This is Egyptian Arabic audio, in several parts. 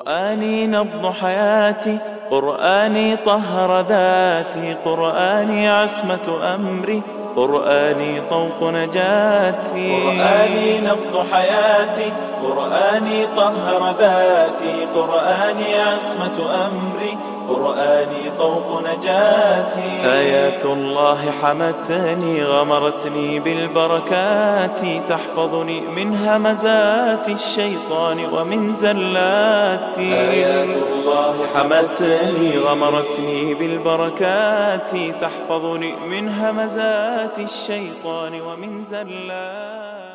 قرآني نبض حياتي قرآني طهر ذاتي قرآني عصمة أمري قرآني طوق نجاتي قرآني نبض حياتي قرآني طهر ذاتي قرآني عصمة أمري قرآني طوق نجاتي آيات الله حمتني غمرتني بالبركات تحفظني من همزات الشيطان ومن زلاتي آيات الله حمتني غمرتني بالبركات تحفظني من همزات الشيطان ومن زلاتي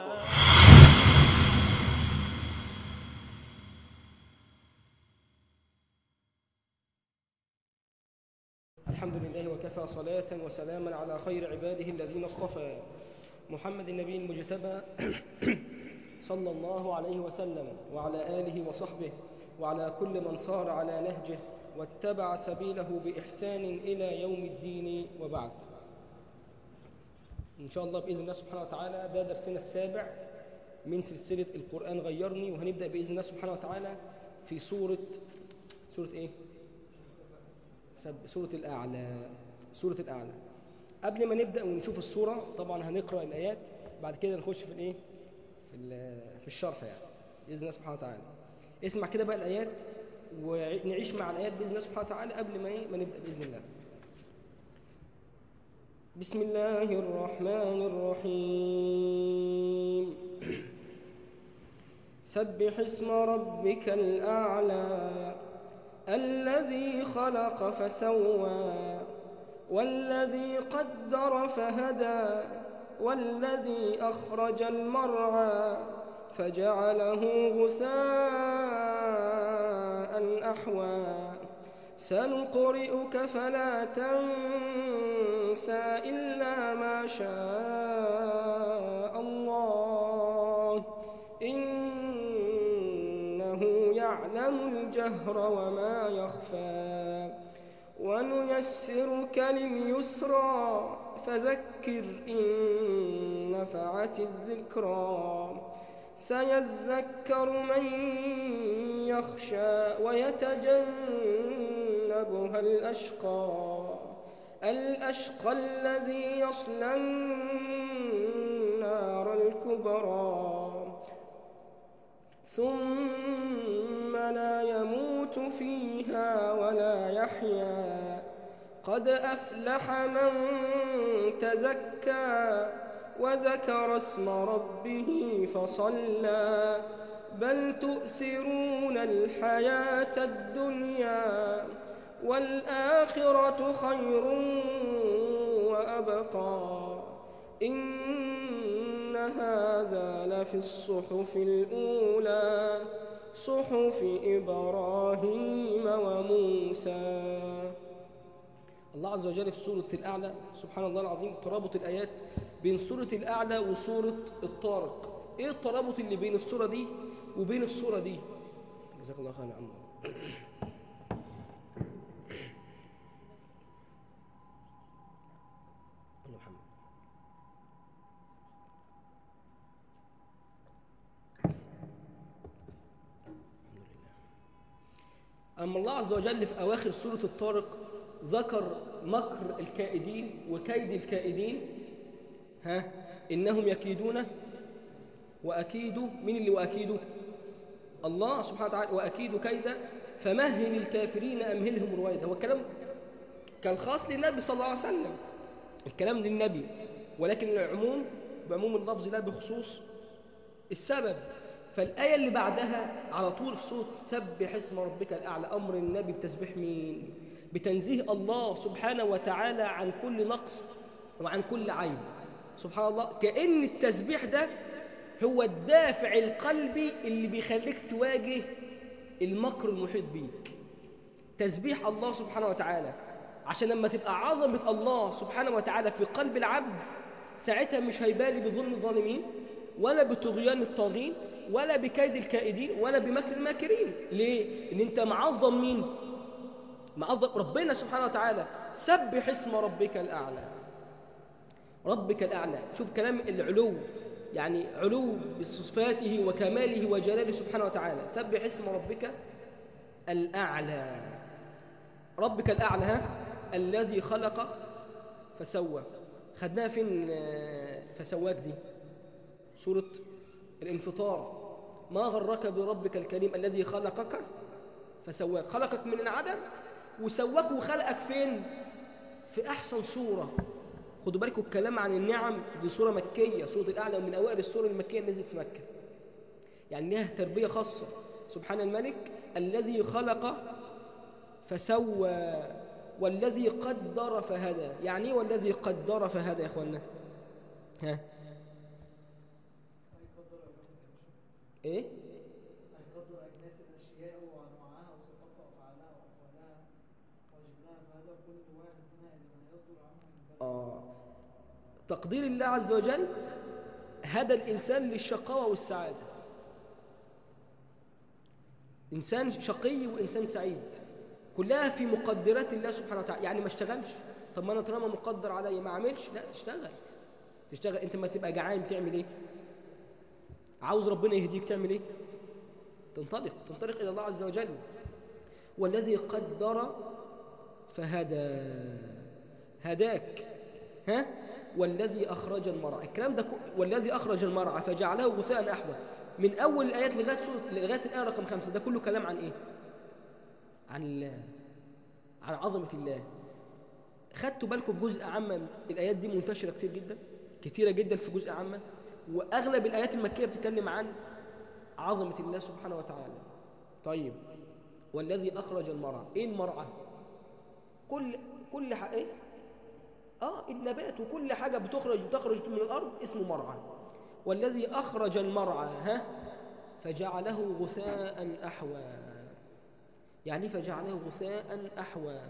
الحمد لله وكفى صلاة وسلاما على خير عباده الذين اصطفى محمد النبي المجتبى صلى الله عليه وسلم وعلى آله وصحبه وعلى كل من صار على نهجه واتبع سبيله بإحسان إلى يوم الدين وبعد إن شاء الله بإذن الله سبحانه وتعالى ده درسنا السابع من سلسلة القرآن غيرني وهنبدأ بإذن الله سبحانه وتعالى في سورة سورة إيه؟ سب سورة الأعلى سورة الأعلى قبل ما نبدأ ونشوف السورة طبعا هنقرأ الآيات بعد كده نخش في الإيه في, ال- في الشرح يعني بإذن الله سبحانه وتعالى اسمع كده بقى الآيات ونعيش مع الآيات بإذن الله سبحانه وتعالى قبل ما إيه ما نبدأ بإذن الله بسم الله الرحمن الرحيم سبح اسم ربك الأعلى الذي خلق فسوى والذي قدر فهدى والذي أخرج المرعى فجعله غثاء أحوى سنقرئك فلا تنسى إلا ما شاء الله إنه يعلم الجهر وما يخفى ونيسرك لليسرى فذكر إن نفعت الذكرى سيذكر من يخشى ويتجنبها الأشقى الأشقى الذي يصلى النار الكبرى ثم لا يموت فيها ولا يحيا قد أفلح من تزكى وذكر اسم ربه فصلى بل تؤثرون الحياة الدنيا والآخرة خير وأبقى إن هذا لفي الصحف الأولى صحف إبراهيم وموسى الله عز وجل في سورة الأعلى سبحان الله العظيم ترابط الآيات بين سورة الأعلى وسورة الطارق إيه الترابط اللي بين السورة دي وبين السورة دي جزاك الله خير يا عم يا محمد أما الله عز وجل في أواخر سورة الطارق ذكر مكر الكائدين وكيد الكائدين ها إنهم يكيدون وأكيد من اللي وأكيد الله سبحانه وتعالى وأكيد كيدا فمهل الكافرين أمهلهم رويدا هو الكلام كان خاص للنبي صلى الله عليه وسلم الكلام للنبي ولكن العموم بعموم اللفظ لا بخصوص السبب فالآية اللي بعدها على طول في صوت سبح اسم ربك الأعلى أمر النبي بتسبيح مين بتنزيه الله سبحانه وتعالى عن كل نقص وعن كل عيب سبحان الله كأن التسبيح ده هو الدافع القلبي اللي بيخليك تواجه المكر المحيط بيك تسبيح الله سبحانه وتعالى عشان لما تبقى عظمة الله سبحانه وتعالى في قلب العبد ساعتها مش هيبالي بظلم الظالمين ولا بطغيان الطاغين ولا بكيد الكائدين ولا بمكر الماكرين ليه؟ ان انت معظم مين؟ معظم ربنا سبحانه وتعالى سبح اسم ربك الأعلى ربك الأعلى شوف كلام العلو يعني علو بصفاته وكماله وجلاله سبحانه وتعالى سبح اسم ربك الأعلى ربك الأعلى ها الذي خلق فسوى خدناها فين آه، فسواك دي سورة الانفطار ما غرك بربك الكريم الذي خلقك فسواك خلقك من العدم وسواك وخلقك فين في أحسن صورة خدوا بالكم الكلام عن النعم دي سورة مكية سورة الأعلى من أوائل السور المكية اللي نزلت في مكة يعني لها تربية خاصة سبحان الملك الذي خلق فسوى والذي قدر فهدى يعني ايه والذي قدر فهدى يا اخوانا ها ايه هيقدر أجناس الأشياء وأنواعها وصفاتها وأفعالها وأقوالها وجبناها فهذا كل واحد منها لمن يصدر عنه من بلد آه. تقدير الله عز وجل هدى الإنسان للشقاوة والسعادة إنسان شقي وإنسان سعيد كلها في مقدرات الله سبحانه وتعالى يعني ما اشتغلش طب ما أنا طالما مقدر عليا ما أعملش لا تشتغل تشتغل أنت ما تبقى جعان بتعمل إيه عاوز ربنا يهديك تعمل إيه تنطلق تنطلق إلى الله عز وجل والذي قدر فهدى هداك ها والذي أخرج المرعى الكلام ده ك- والذي أخرج المرعى فجعله غثاء أحوى من أول الآيات لغاية سورة لغاية الآية رقم خمسة ده كله كلام عن إيه؟ عن الله عن عظمة الله خدتوا بالكم في جزء عامة الآيات دي منتشرة كتير جدا كتيرة جدا في جزء عامة وأغلب الآيات المكية بتتكلم عن عظمة الله سبحانه وتعالى طيب والذي أخرج المرعى إيه المرعى؟ كل كل حاجة إيه؟ آه النبات وكل حاجة بتخرج بتخرج من الأرض اسمه مرعى والذي أخرج المرعى ها فجعله غثاء أحوى يعني فجعله غثاء أحوى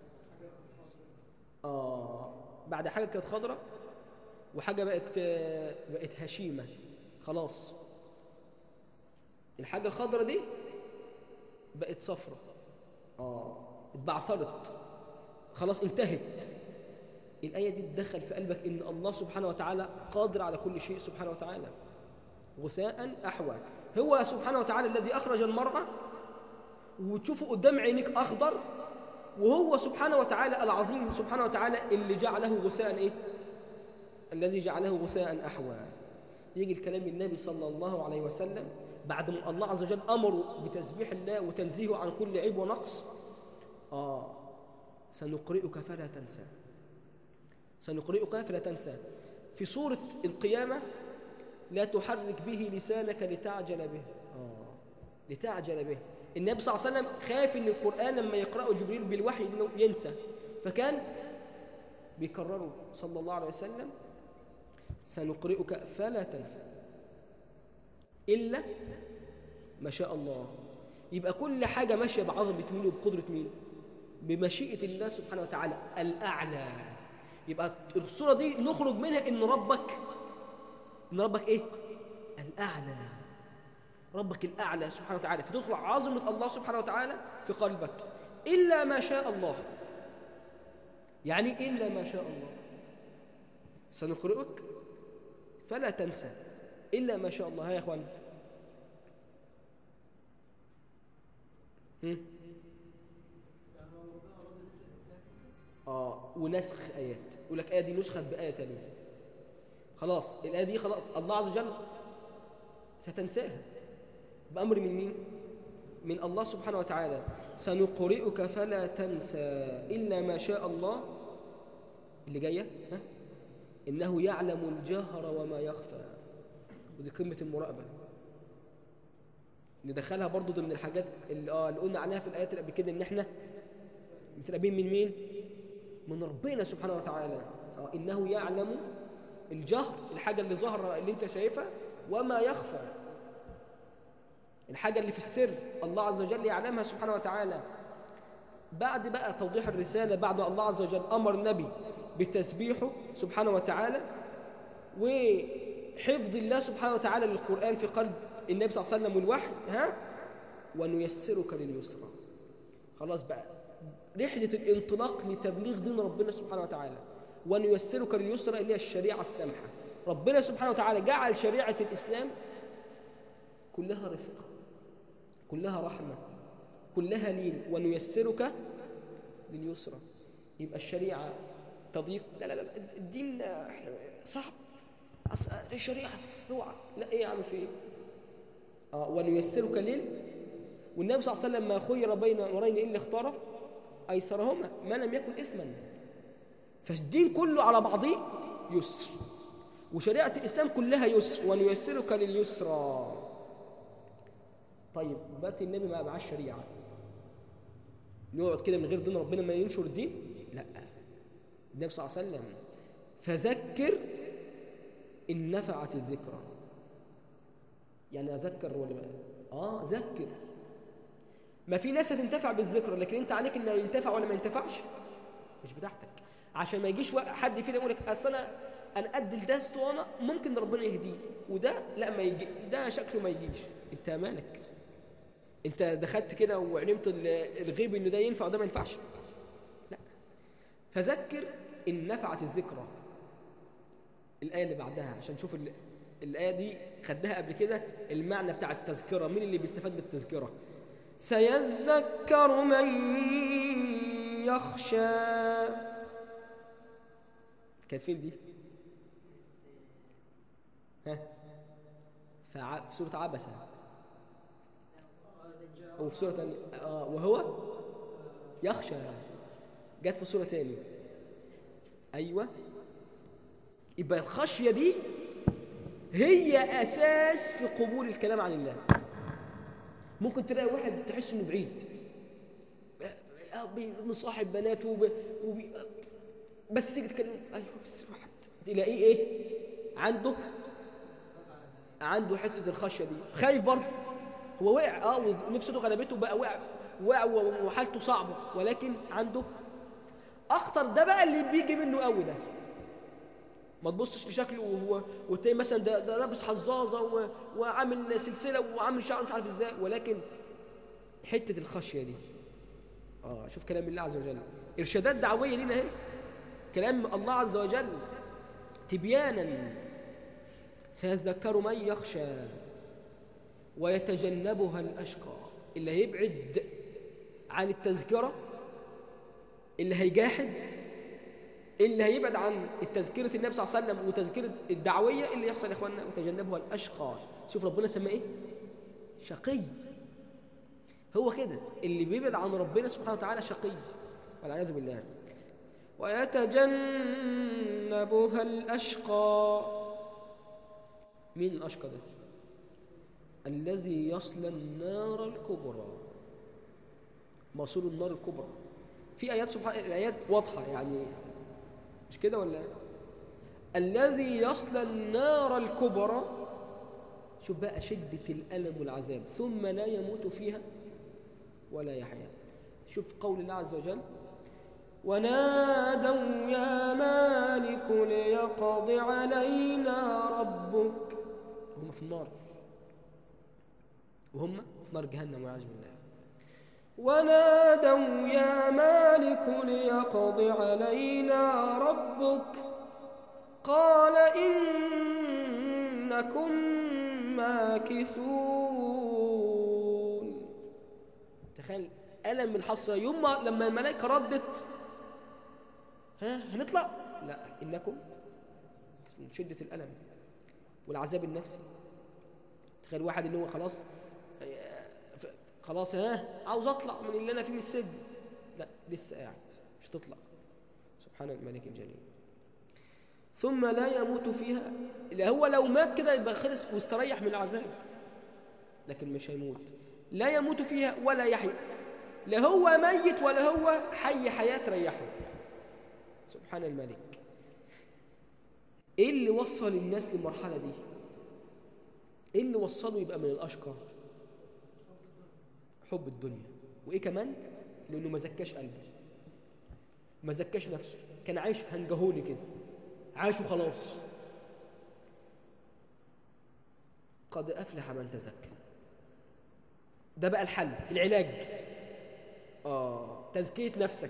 آه بعد حاجة كانت خضرة وحاجة بقت آه، بقت هشيمة خلاص الحاجة الخضرة دي بقت صفرة آه اتبعثرت خلاص انتهت الآية دي تدخل في قلبك إن الله سبحانه وتعالى قادر على كل شيء سبحانه وتعالى غثاء أحوى هو سبحانه وتعالى الذي أخرج المرأة وتشوفه قدام عينيك أخضر وهو سبحانه وتعالى العظيم سبحانه وتعالى اللي جعله غثاء إيه؟ الذي جعله غثاء أحوى يجي الكلام النبي صلى الله عليه وسلم بعد ما الله عز وجل أمره بتسبيح الله وتنزيهه عن كل عيب ونقص آه سنقرئك فلا تنسى سنقرئك فلا تنسى في سورة القيامة لا تحرك به لسانك لتعجل به آه. لتعجل به النبي صلى الله عليه وسلم خاف ان القرآن لما يقرأه جبريل بالوحي انه ينسى فكان بيكرره صلى الله عليه وسلم سنقرئك فلا تنسى إلا ما شاء الله يبقى كل حاجة ماشية بعظمة مين وبقدرة مين بمشيئة الله سبحانه وتعالى الأعلى يبقى الصورة دي نخرج منها إن ربك إن ربك إيه الأعلى ربك الأعلى سبحانه وتعالى فتدخل عظمة الله سبحانه وتعالى في قلبك إلا ما شاء الله يعني إلا ما شاء الله سنقرئك فلا تنسى إلا ما شاء الله ها يا أخوان هم؟ آه ونسخ آيات يقول لك آية دي نسخت بآية تانية خلاص الآية دي خلاص الله عز وجل ستنساها بأمر من مين؟ من الله سبحانه وتعالى سنقرئك فلا تنسى إلا ما شاء الله اللي جاية ها؟ إنه يعلم الجهر وما يخفى ودي قمة المراقبة ندخلها برضو ضمن الحاجات اللي, آه اللي قلنا عليها في الآيات اللي قبل كده إن إحنا متراقبين من مين؟ من ربنا سبحانه وتعالى آه إنه يعلم الجهر الحاجة اللي ظاهرة اللي أنت شايفها وما يخفى الحاجة اللي في السر الله عز وجل يعلمها سبحانه وتعالى بعد بقى توضيح الرسالة بعد ما الله عز وجل أمر النبي بتسبيحه سبحانه وتعالى وحفظ الله سبحانه وتعالى للقرآن في قلب النبي صلى الله عليه وسلم والوحي ها ونيسرك لليسرى خلاص بقى رحلة الانطلاق لتبليغ دين ربنا سبحانه وتعالى ونيسرك لليسرى اللي هي الشريعة السامحة ربنا سبحانه وتعالى جعل شريعة الإسلام كلها رفق كلها رحمة كلها لين ونيسرك لليسرى يبقى الشريعة تضيق لا لا لا الدين احنا صعب أص- الشريعة اوعى لا ايه يا عم في ايه اه ونيسرك لل والنبي صلى الله عليه وسلم ما خير بين امرين الا اختار ايسرهما ما لم يكن اثما فالدين كله على بعضه يسر وشريعه الاسلام كلها يسر ونيسرك لليسرى طيب دلوقتي النبي ما معاه الشريعه يقعد كده من غير دين ربنا ما ينشر الدين لا النبي صلى الله عليه وسلم فذكر ان نفعت الذكرى يعني اذكر ولا ما اه ذكر ما في ناس هتنتفع بالذكر لكن انت عليك انه ينتفع ولا ما ينتفعش مش بتاعتك عشان ما يجيش وق- حد فينا يقول لك اصل انا انا قد ده اسطوانه ممكن ربنا يهديه وده لا ما يجي ده شكله ما يجيش انت مالك انت دخلت كده وعلمت ال- الغيب انه ده ينفع وده ما ينفعش لا فذكر ان نفعت الذكرى الآية اللي بعدها عشان نشوف ال- الآية دي خدناها قبل كده المعنى بتاع التذكرة مين اللي بيستفاد بالتذكرة سيذكر من يخشى كانت فين دي ها فع- في سورة عبسة وفي سورة تانية آه وهو يخشى جت في سورة تانية أيوة يبقى الخشية دي هي أساس في قبول الكلام عن الله ممكن تلاقي واحد تحس إنه بعيد آه، بي- مصاحب بنات وب... وب... بس تيجي تتكلم أيوه بس الواحد تلاقيه إيه عنده عنده حتة الخشية دي خايف برضه هو وقع اه ونفسه غلبته بقى وقع وقع وحالته صعبة ولكن عنده أخطر ده بقى اللي بيجي منه قوي ده ما تبصش لشكله وهو وتلاقي مثلا ده, ده لابس حظاظه و... وعامل سلسله وعامل شعر مش عارف ازاي ولكن حته الخشيه دي اه شوف كلام الله عز وجل ارشادات دعويه لنا اهي كلام الله عز وجل تبيانا سيذكر من يخشى ويتجنبها الاشقى اللي هيبعد عن التذكره اللي هيجاحد اللي هيبعد عن تذكرة النبي صلى الله عليه وسلم وتذكرة الدعوية اللي يحصل يا إخواننا وتجنبها الأشقى شوف ربنا سماه إيه شقي هو كده اللي بيبعد عن ربنا سبحانه وتعالى شقي والعياذ بالله ويتجنبها الأشقى مين الأشقى ده الذي يصلى النار الكبرى موصول النار الكبرى في آيات سبحان الآيات واضحة يعني مش كده ولا إيه؟ الذي يصلى النار الكبرى شوف بقى شدة الألم والعذاب ثم لا يموت فيها ولا يحيا شوف قول الله عز وجل ونادوا يا مالك ليقض علينا ربك هم في النار وهم في نار جهنم والعياذ بالله ونادوا يا مالك ليقض علينا ربك قال إنكم ماكثون تخيل ألم من حصر يوم ما- لما الملائكة ردت ها هنطلع لا إنكم من شدة الألم والعذاب النفسي تخيل واحد إن هو خلاص ف- خلاص ها عاوز اطلع من اللي انا فيه من السجن لا لسه قاعد مش هتطلع سبحان الملك الجليل ثم لا يموت فيها اللي هو لو مات كده يبقى خلص واستريح من العذاب لكن مش هيموت لا يموت فيها ولا يحيى لا هو ميت ولا هو حي حياة تريحه سبحان الملك ايه اللي وصل الناس للمرحلة دي ايه اللي وصله يبقى من الاشقى حب الدنيا وايه كمان لانه ما زكاش قلبه ما زكاش نفسه كان عايش هنجهولي كده عاش وخلاص قد افلح من تزكى ده بقى الحل العلاج اه تزكيه نفسك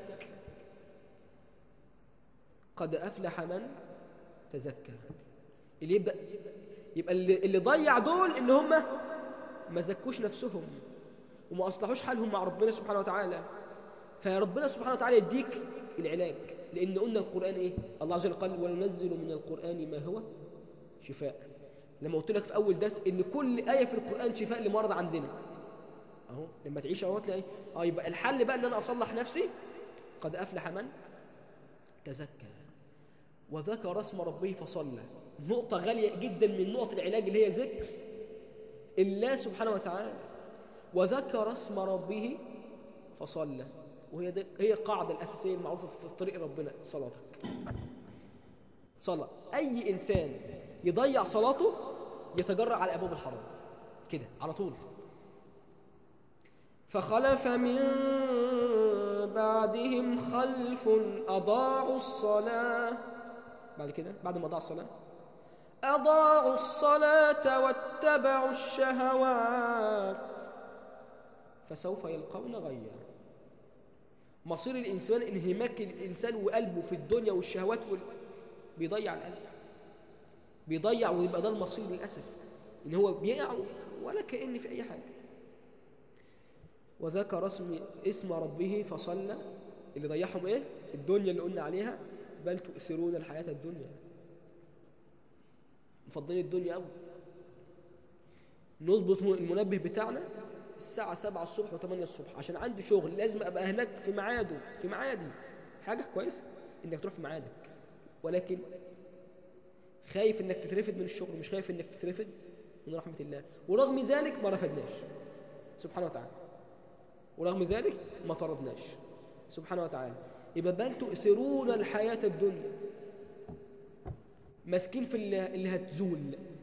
قد افلح من تزكى اللي يبدا يبقى اللي, اللي ضيع دول ان هم ما زكوش نفسهم وما أصلحوش حالهم مع ربنا سبحانه وتعالى فربنا سبحانه وتعالى يديك العلاج لأن قلنا القرآن إيه الله عز وجل قال وننزل من القرآن ما هو شفاء لما قلت لك في أول درس إن كل آية في القرآن شفاء لمرض عندنا أهو لما تعيش أهو تلاقي آه يبقى الحل بقى إن أنا أصلح نفسي قد أفلح من تزكى وذكر اسم ربه فصلى نقطة غالية جدا من نقط العلاج اللي هي ذكر الله سبحانه وتعالى وذكر اسم ربه فصلى وهي دي هي القاعدة الأساسية المعروفة في طريق ربنا صلاتك صلاة أي إنسان يضيع صلاته يتجرأ على أبواب الحرام كده على طول فخلف من بعدهم خلف أضاعوا الصلاة بعد كده بعد ما أضاع الصلاة أضاعوا الصلاة واتبعوا الشهوات فسوف يلقون غيا مصير الإنسان انهماك الإنسان وقلبه في الدنيا والشهوات وال... بيضيع القلب بيضيع ويبقى ده المصير للأسف إن هو بيقع ولا كأن في أي حاجة وذكر اسم اسم ربه فصلى اللي ضيعهم ايه الدنيا اللي قلنا عليها بل تؤثرون الحياة الدنيا مفضلين الدنيا قوي نضبط المنبه بتاعنا الساعة 7 الصبح و8 الصبح عشان عندي شغل لازم ابقى هناك في ميعاده في ميعادي حاجة كويسة انك تروح في ميعادك ولكن خايف انك تترفد من الشغل مش خايف انك تترفد من رحمة الله ورغم ذلك ما رفدناش سبحانه وتعالى ورغم ذلك ما طردناش سبحانه وتعالى يبقى بل تؤثرون الحياة الدنيا مسكين في اللي, اللي هتزول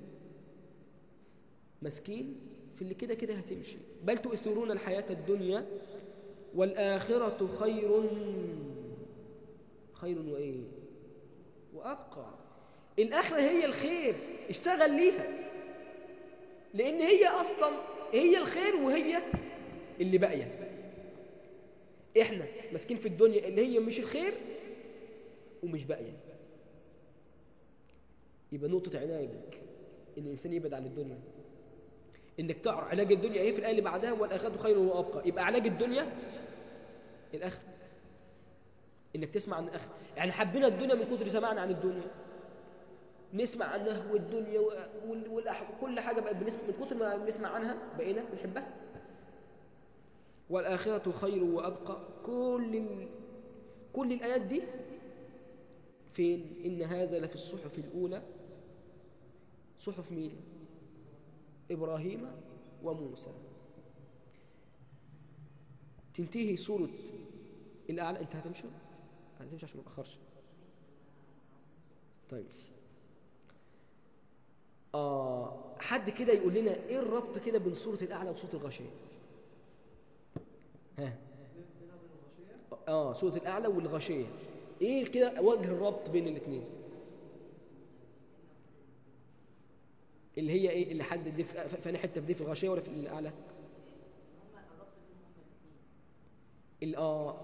مسكين في اللي كده كده هتمشي بل تؤثرون الحياة الدنيا والآخرة خير خير وإيه وأبقى الآخرة هي الخير اشتغل ليها لأن هي أصلا هي الخير وهي اللي باقيه احنا ماسكين في الدنيا اللي هي مش الخير ومش باقيه يبقى نقطة علاج ان الانسان يبعد عن الدنيا انك تعرف علاج الدنيا ايه في الايه اللي بعدها والاخره خير وابقى يبقى علاج الدنيا الاخره انك تسمع عن الاخره يعني حبينا الدنيا من كتر سمعنا عن الدنيا نسمع عنها والدنيا وكل حاجه بقى بنسمع من كتر ما بنسمع عنها بقينا بنحبها والآخرة خير وأبقى كل ال... كل الآيات دي فين إن هذا لفي الصحف الأولى صحف مين إبراهيم وموسى تنتهي سورة الأعلى أنت هتمشي هتمشي عشان ما أخرش طيب آه حد كده يقول لنا إيه الربط كده بين سورة الأعلى وسورة الغاشية ها اه سورة الأعلى والغاشية ايه كده وجه الربط بين الاثنين اللي هي ايه اللي حد دي في فاني حته في دي في الغاشية ولا في الأعلى ال اه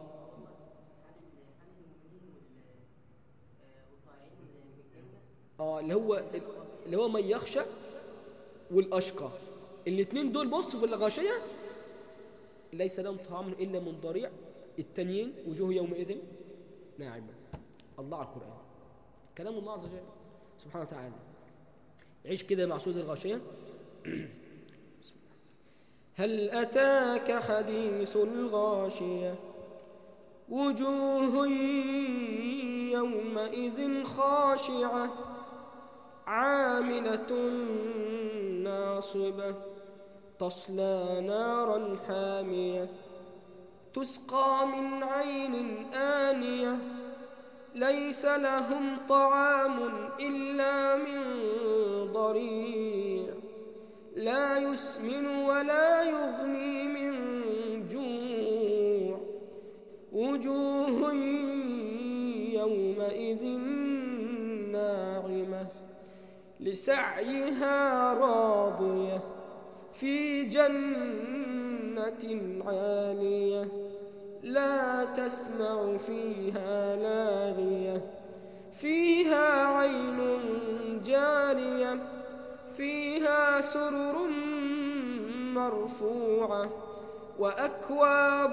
اه اللي هو اللي هو من يخشى والأشقى الاثنين دول بصوا في الغاشية ليس لهم طعام إلا من ضريع التانيين وجوه يومئذ ناعمة الله على القرآن كلام الله عز وجل سبحانه وتعالى عيش كده مع سورة الغاشية هل أتاك حديث الغاشية وجوه يومئذ خاشعة عاملة ناصبة تصلى نارا حامية تسقى من عين آنية ليس لهم طعام إلا من ضريع لا يسمن ولا يغني من جوع وجوه يومئذ ناعمة لسعيها راضية في جنة عالية لا تسمع فيها لاغية فيها عين جارية فيها سرر مرفوعة وأكواب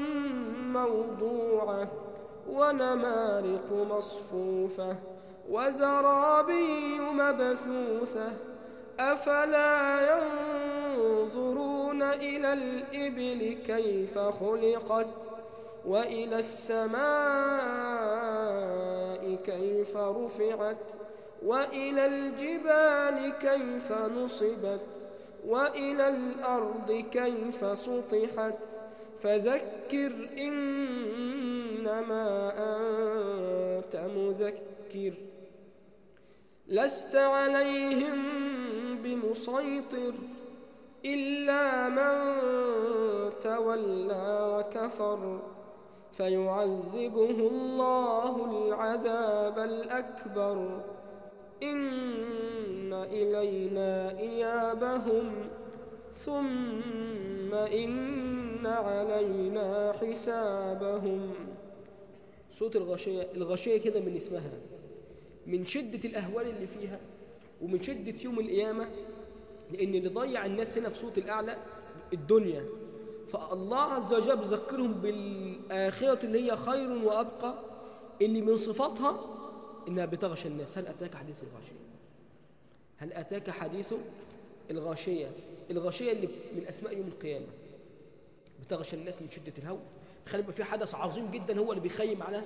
موضوعة ونمارق مصفوفة وزرابي مبثوثة أفلا ينظرون إلى الإبل كيف خلقت وإلى السماء كيف رفعت وإلى الجبال كيف نصبت وإلى الأرض كيف سطحت فذكر إنما أنت مذكر لست عليهم بمسيطر إلا من تولى وكفر فيعذبه الله العذاب الأكبر إن إلينا إيابهم ثم إن علينا حسابهم صوت الغشية الغشية كده من اسمها من شدة الأهوال اللي فيها ومن شدة يوم القيامة لأن اللي ضيع الناس هنا في صوت الأعلى الدنيا فالله عز وجل بيذكرهم بالآخرة اللي هي خير وأبقى اللي من صفاتها إنها بتغشى الناس هل أتاك حديث الغاشية هل أتاك حديث الغاشية الغاشية اللي من أسماء يوم القيامة بتغشى الناس من شدة الهول تخيل يبقى في حدث عظيم جدا هو اللي بيخيم على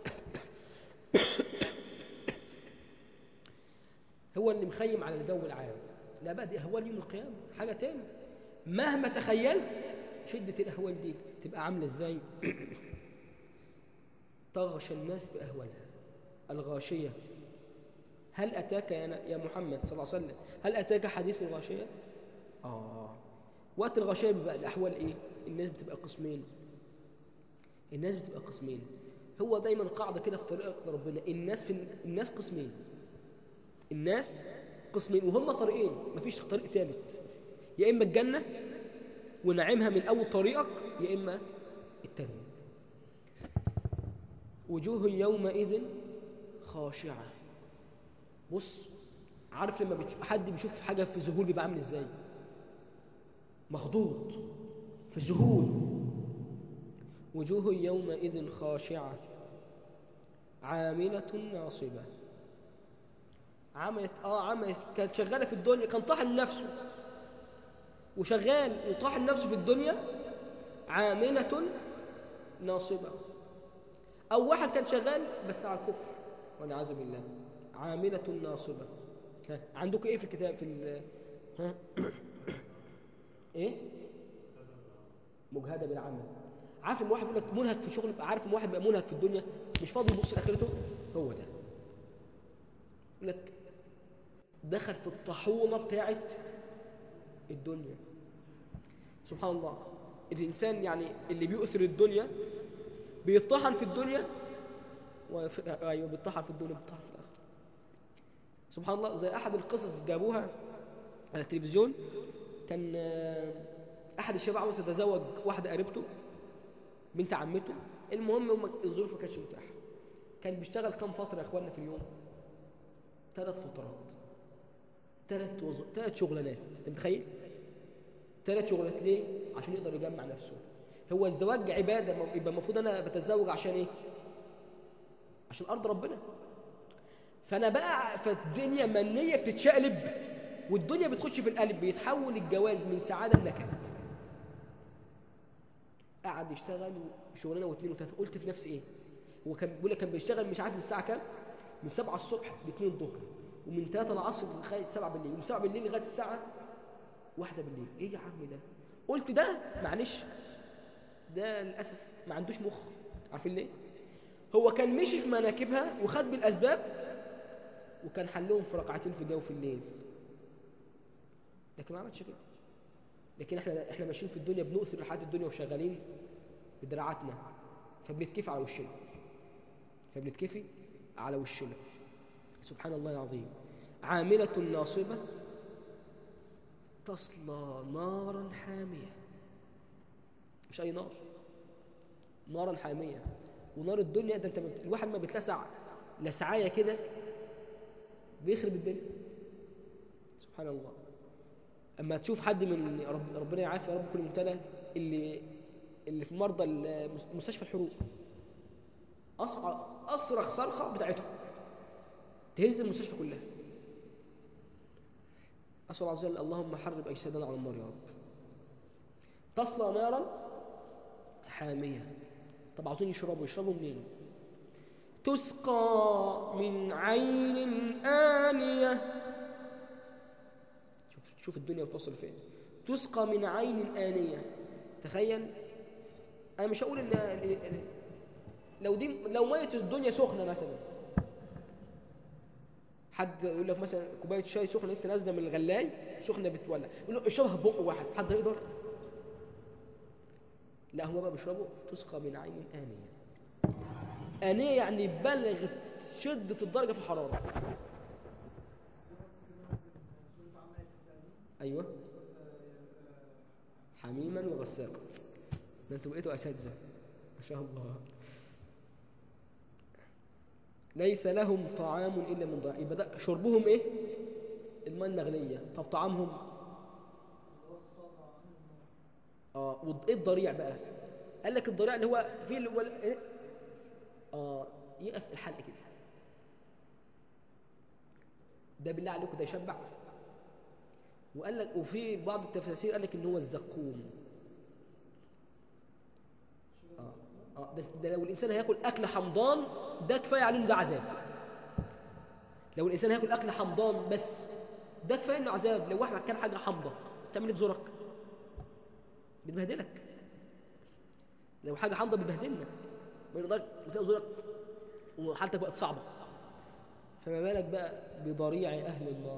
هو اللي مخيم على الجو العام لا بقى دي أهوال يوم القيامة حاجة تاني مهما تخيلت شدة الأهوال دي تبقى عاملة إزاي تغشى الناس بأهوالها الغاشية هل أتاك يا يا محمد صلى الله عليه وسلم هل أتاك حديث الغاشية آه وقت الغاشية بيبقى الأحوال إيه الناس بتبقى قسمين الناس بتبقى قسمين هو دايما قاعدة كده في طريق ربنا الناس في الناس قسمين الناس قسمين وهم طريقين مفيش طريق ثالث يا إما الجنة ونعيمها من أول طريقك يا إما التانية وجوه يومئذ خاشعة بص عارف لما بتشوف حد بيشوف حاجة في ذهول بيبقى عامل ازاي مخضوض في ذهول وجوه يومئذ خاشعة عاملة ناصبة عملت اه عملت كانت شغالة في الدنيا كان طاحن نفسه وشغال وطاحن نفسه في الدنيا عاملة ناصبة أو واحد كان شغال بس على الكفر والعياذ بالله عاملة ناصبة ها عندكم ايه في الكتاب في ال ها ايه مجهدة بالعمل عارف لما واحد بيقول لك منهك في شغل يبقى عارف ان واحد بقى منهك في الدنيا مش فاضي يبص لاخرته هو ده يقول لك دخل في الطاحونه بتاعت الدنيا سبحان الله الانسان يعني اللي بيؤثر الدنيا بيطحن في الدنيا وف... ايوه بيطحن في الدنيا بيطحن في الاخره سبحان الله زي احد القصص جابوها على التلفزيون كان آه، احد الشباب عاوز يتزوج واحده قريبته بنت عمته المهم هم الظروف ما كانتش متاحه كان بيشتغل كام فتره يا اخواننا في اليوم ثلاث فترات ثلاث وظ... ثلاث شغلانات انت متخيل ثلاث شغلانات ليه عشان يقدر يجمع نفسه هو الزواج عباده يبقى المفروض انا بتزوج عشان ايه عشان ارض ربنا فانا بقى فالدنيا منيه بتتشقلب والدنيا بتخش في القلب بيتحول الجواز من سعاده لنكد قعد يشتغل شغلانه واثنين وثلاثه قلت في نفسي ايه هو كان بيقول لك كان بيشتغل مش عارف من الساعه كام من 7 الصبح ل 2 الظهر ومن 3 العصر لغايه 7 بالليل ومن 7 بالليل لغايه الساعه 1 بالليل ايه يا عم ده قلت ده معلش ده للاسف ما عندوش مخ عارفين ليه هو كان مشي في مناكبها وخد بالاسباب وكان حلهم في ركعتين في جوف الليل لكن ما عملش كده لكن احنا احنا ماشيين في الدنيا بنؤثر لحياه الدنيا وشغالين بدراعاتنا فبنتكفي على وشنا فبنتكفي على وشنا سبحان الله العظيم عاملة ناصبة تصلى نارا حامية مش أي نار نارا حامية ونار الدنيا ده انت ما بت- الواحد ما بيتلسع لسعاية كده بيخرب الدنيا سبحان الله اما تشوف حد من رب ربنا يعافي يا رب كل مبتلى اللي اللي في مرضى المس- مستشفى الحروق أصع أصرخ صرخة بتاعتهم تهز المستشفى كلها أسأل الله عز وجل اللهم حرب أجسادنا على النار يا رب تصلى نارا حامية طب عاوزين يشربوا يشربوا منين تسقى من عين آنية شوف شوف الدنيا بتوصل فين تسقى من عين آنية تخيل أنا مش هقول إن لو دي لو مية الدنيا سخنة مثلا حد يقول لك مثلا كوباية شاي سخنة لسه نازلة من الغلاية سخنة بتولع يقول له اشربها ببق واحد حد يقدر؟ لا هم بقى بيشربوا تسقى من عين آنية آنية يعني بلغت شدة الدرجة في الحرارة أيوة حميما وغساقا ده انتوا بقيتوا أساتذة ما شاء الله ليس لهم طعام إلا من ضريع يبقى ده شربهم إيه؟ الماء المغلية طب طعامهم اه وايه الضريع بقى قال لك الضريع اللي هو في اللي هو ال- ايه اه يقف الحلق كده ده بالله عليكم ده يشبع وقال لك وفي بعض التفاسير قال لك ان هو الزقوم اه اه ده, ده لو الانسان هياكل اكل حمضان ده كفايه عليه انه ده عذاب لو الانسان هياكل اكل حمضان بس ده كفايه انه عذاب لو واحد كان حاجه حامضه تعمل ايه في زورك بتبهدلك لو حاجه حامضه بتبهدلنا ما يقدرش تلاقي زورك وحالتك بقت صعبه فما بالك بقى بضريع اهل النار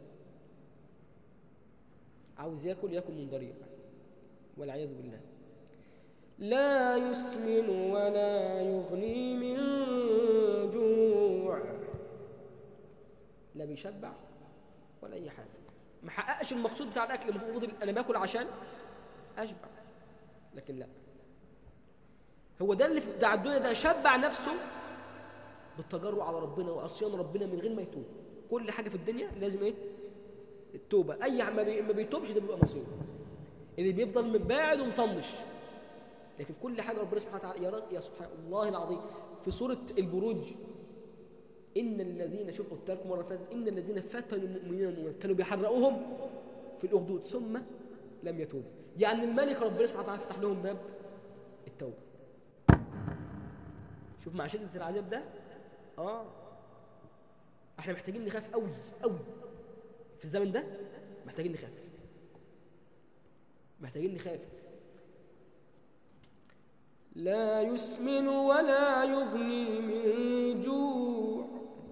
عاوز ياكل ياكل من ضريع والعياذ بالله لا يسمن ولا يغني من جوع لا بيشبع ولا اي حاجه ما حققش المقصود بتاع الاكل المفروض انا باكل عشان اشبع لكن لا هو ده اللي في بتاع الدنيا ده شبع نفسه بالتجرع على ربنا وعصيان ربنا من غير ما يتوب كل حاجه في الدنيا لازم ايه التوبه اي ما, بي... ما بيتوبش ده بيبقى مصيره اللي بيفضل مباعد ومطنش لكن كل حاجه ربنا سبحانه وتعالى يا, رب يا سبحان الله العظيم في سوره البروج ان الذين شوف قلت لكم مره اللي فاتت ان الذين فتنوا المؤمنين والمؤمنات كانوا بيحرقوهم في الاخدود ثم لم يتوبوا يعني الملك ربنا سبحانه وتعالى فتح لهم باب التوبه شوف مع شده العذاب ده اه احنا محتاجين نخاف قوي قوي في الزمن ده محتاجين نخاف محتاجين نخاف لا يسمن ولا يغني من جوع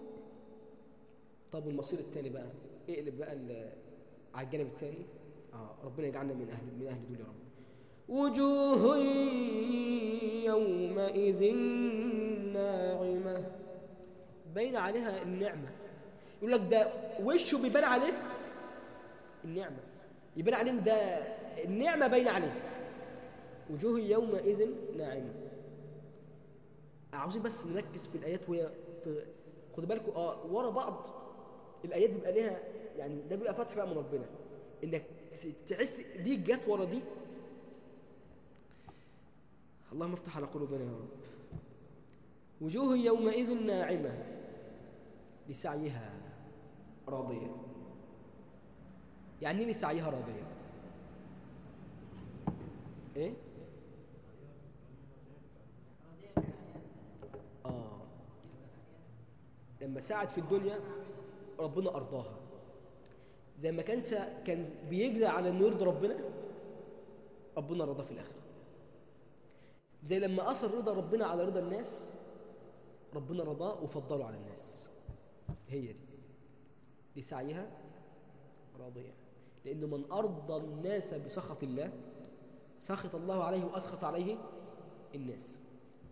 طب المصير الثاني بقى اقلب بقى ال- على الجانب الثاني اه ربنا يجعلنا من اهل من اهل دول يا رب وجوه يومئذ ناعمه باين عليها النعمه يقول لك ده وشه بيبان عليه النعمه يبان عليه إن ده النعمه باينه عليه وجوه يومئذ ناعمه عاوزين بس نركز في الايات وهي في خدوا بالكم اه ورا بعض الايات بيبقى ليها يعني ده بيبقى فتح بقى من ربنا انك تحس دي جت ورا دي اللهم افتح على قلوبنا يا رب وجوه يومئذ ناعمه لسعيها راضيه يعني ايه لسعيها راضيه ايه اه لما ساعد في الدنيا ربنا ارضاها زي ما كان سا كان بيجري على انه يرضي ربنا ربنا رضاه في الاخره زي لما اثر رضا ربنا على رضا الناس ربنا رضاه وفضله على الناس هي دي لسعيها راضيه لانه من ارضى الناس بسخط الله سخط الله عليه واسخط عليه الناس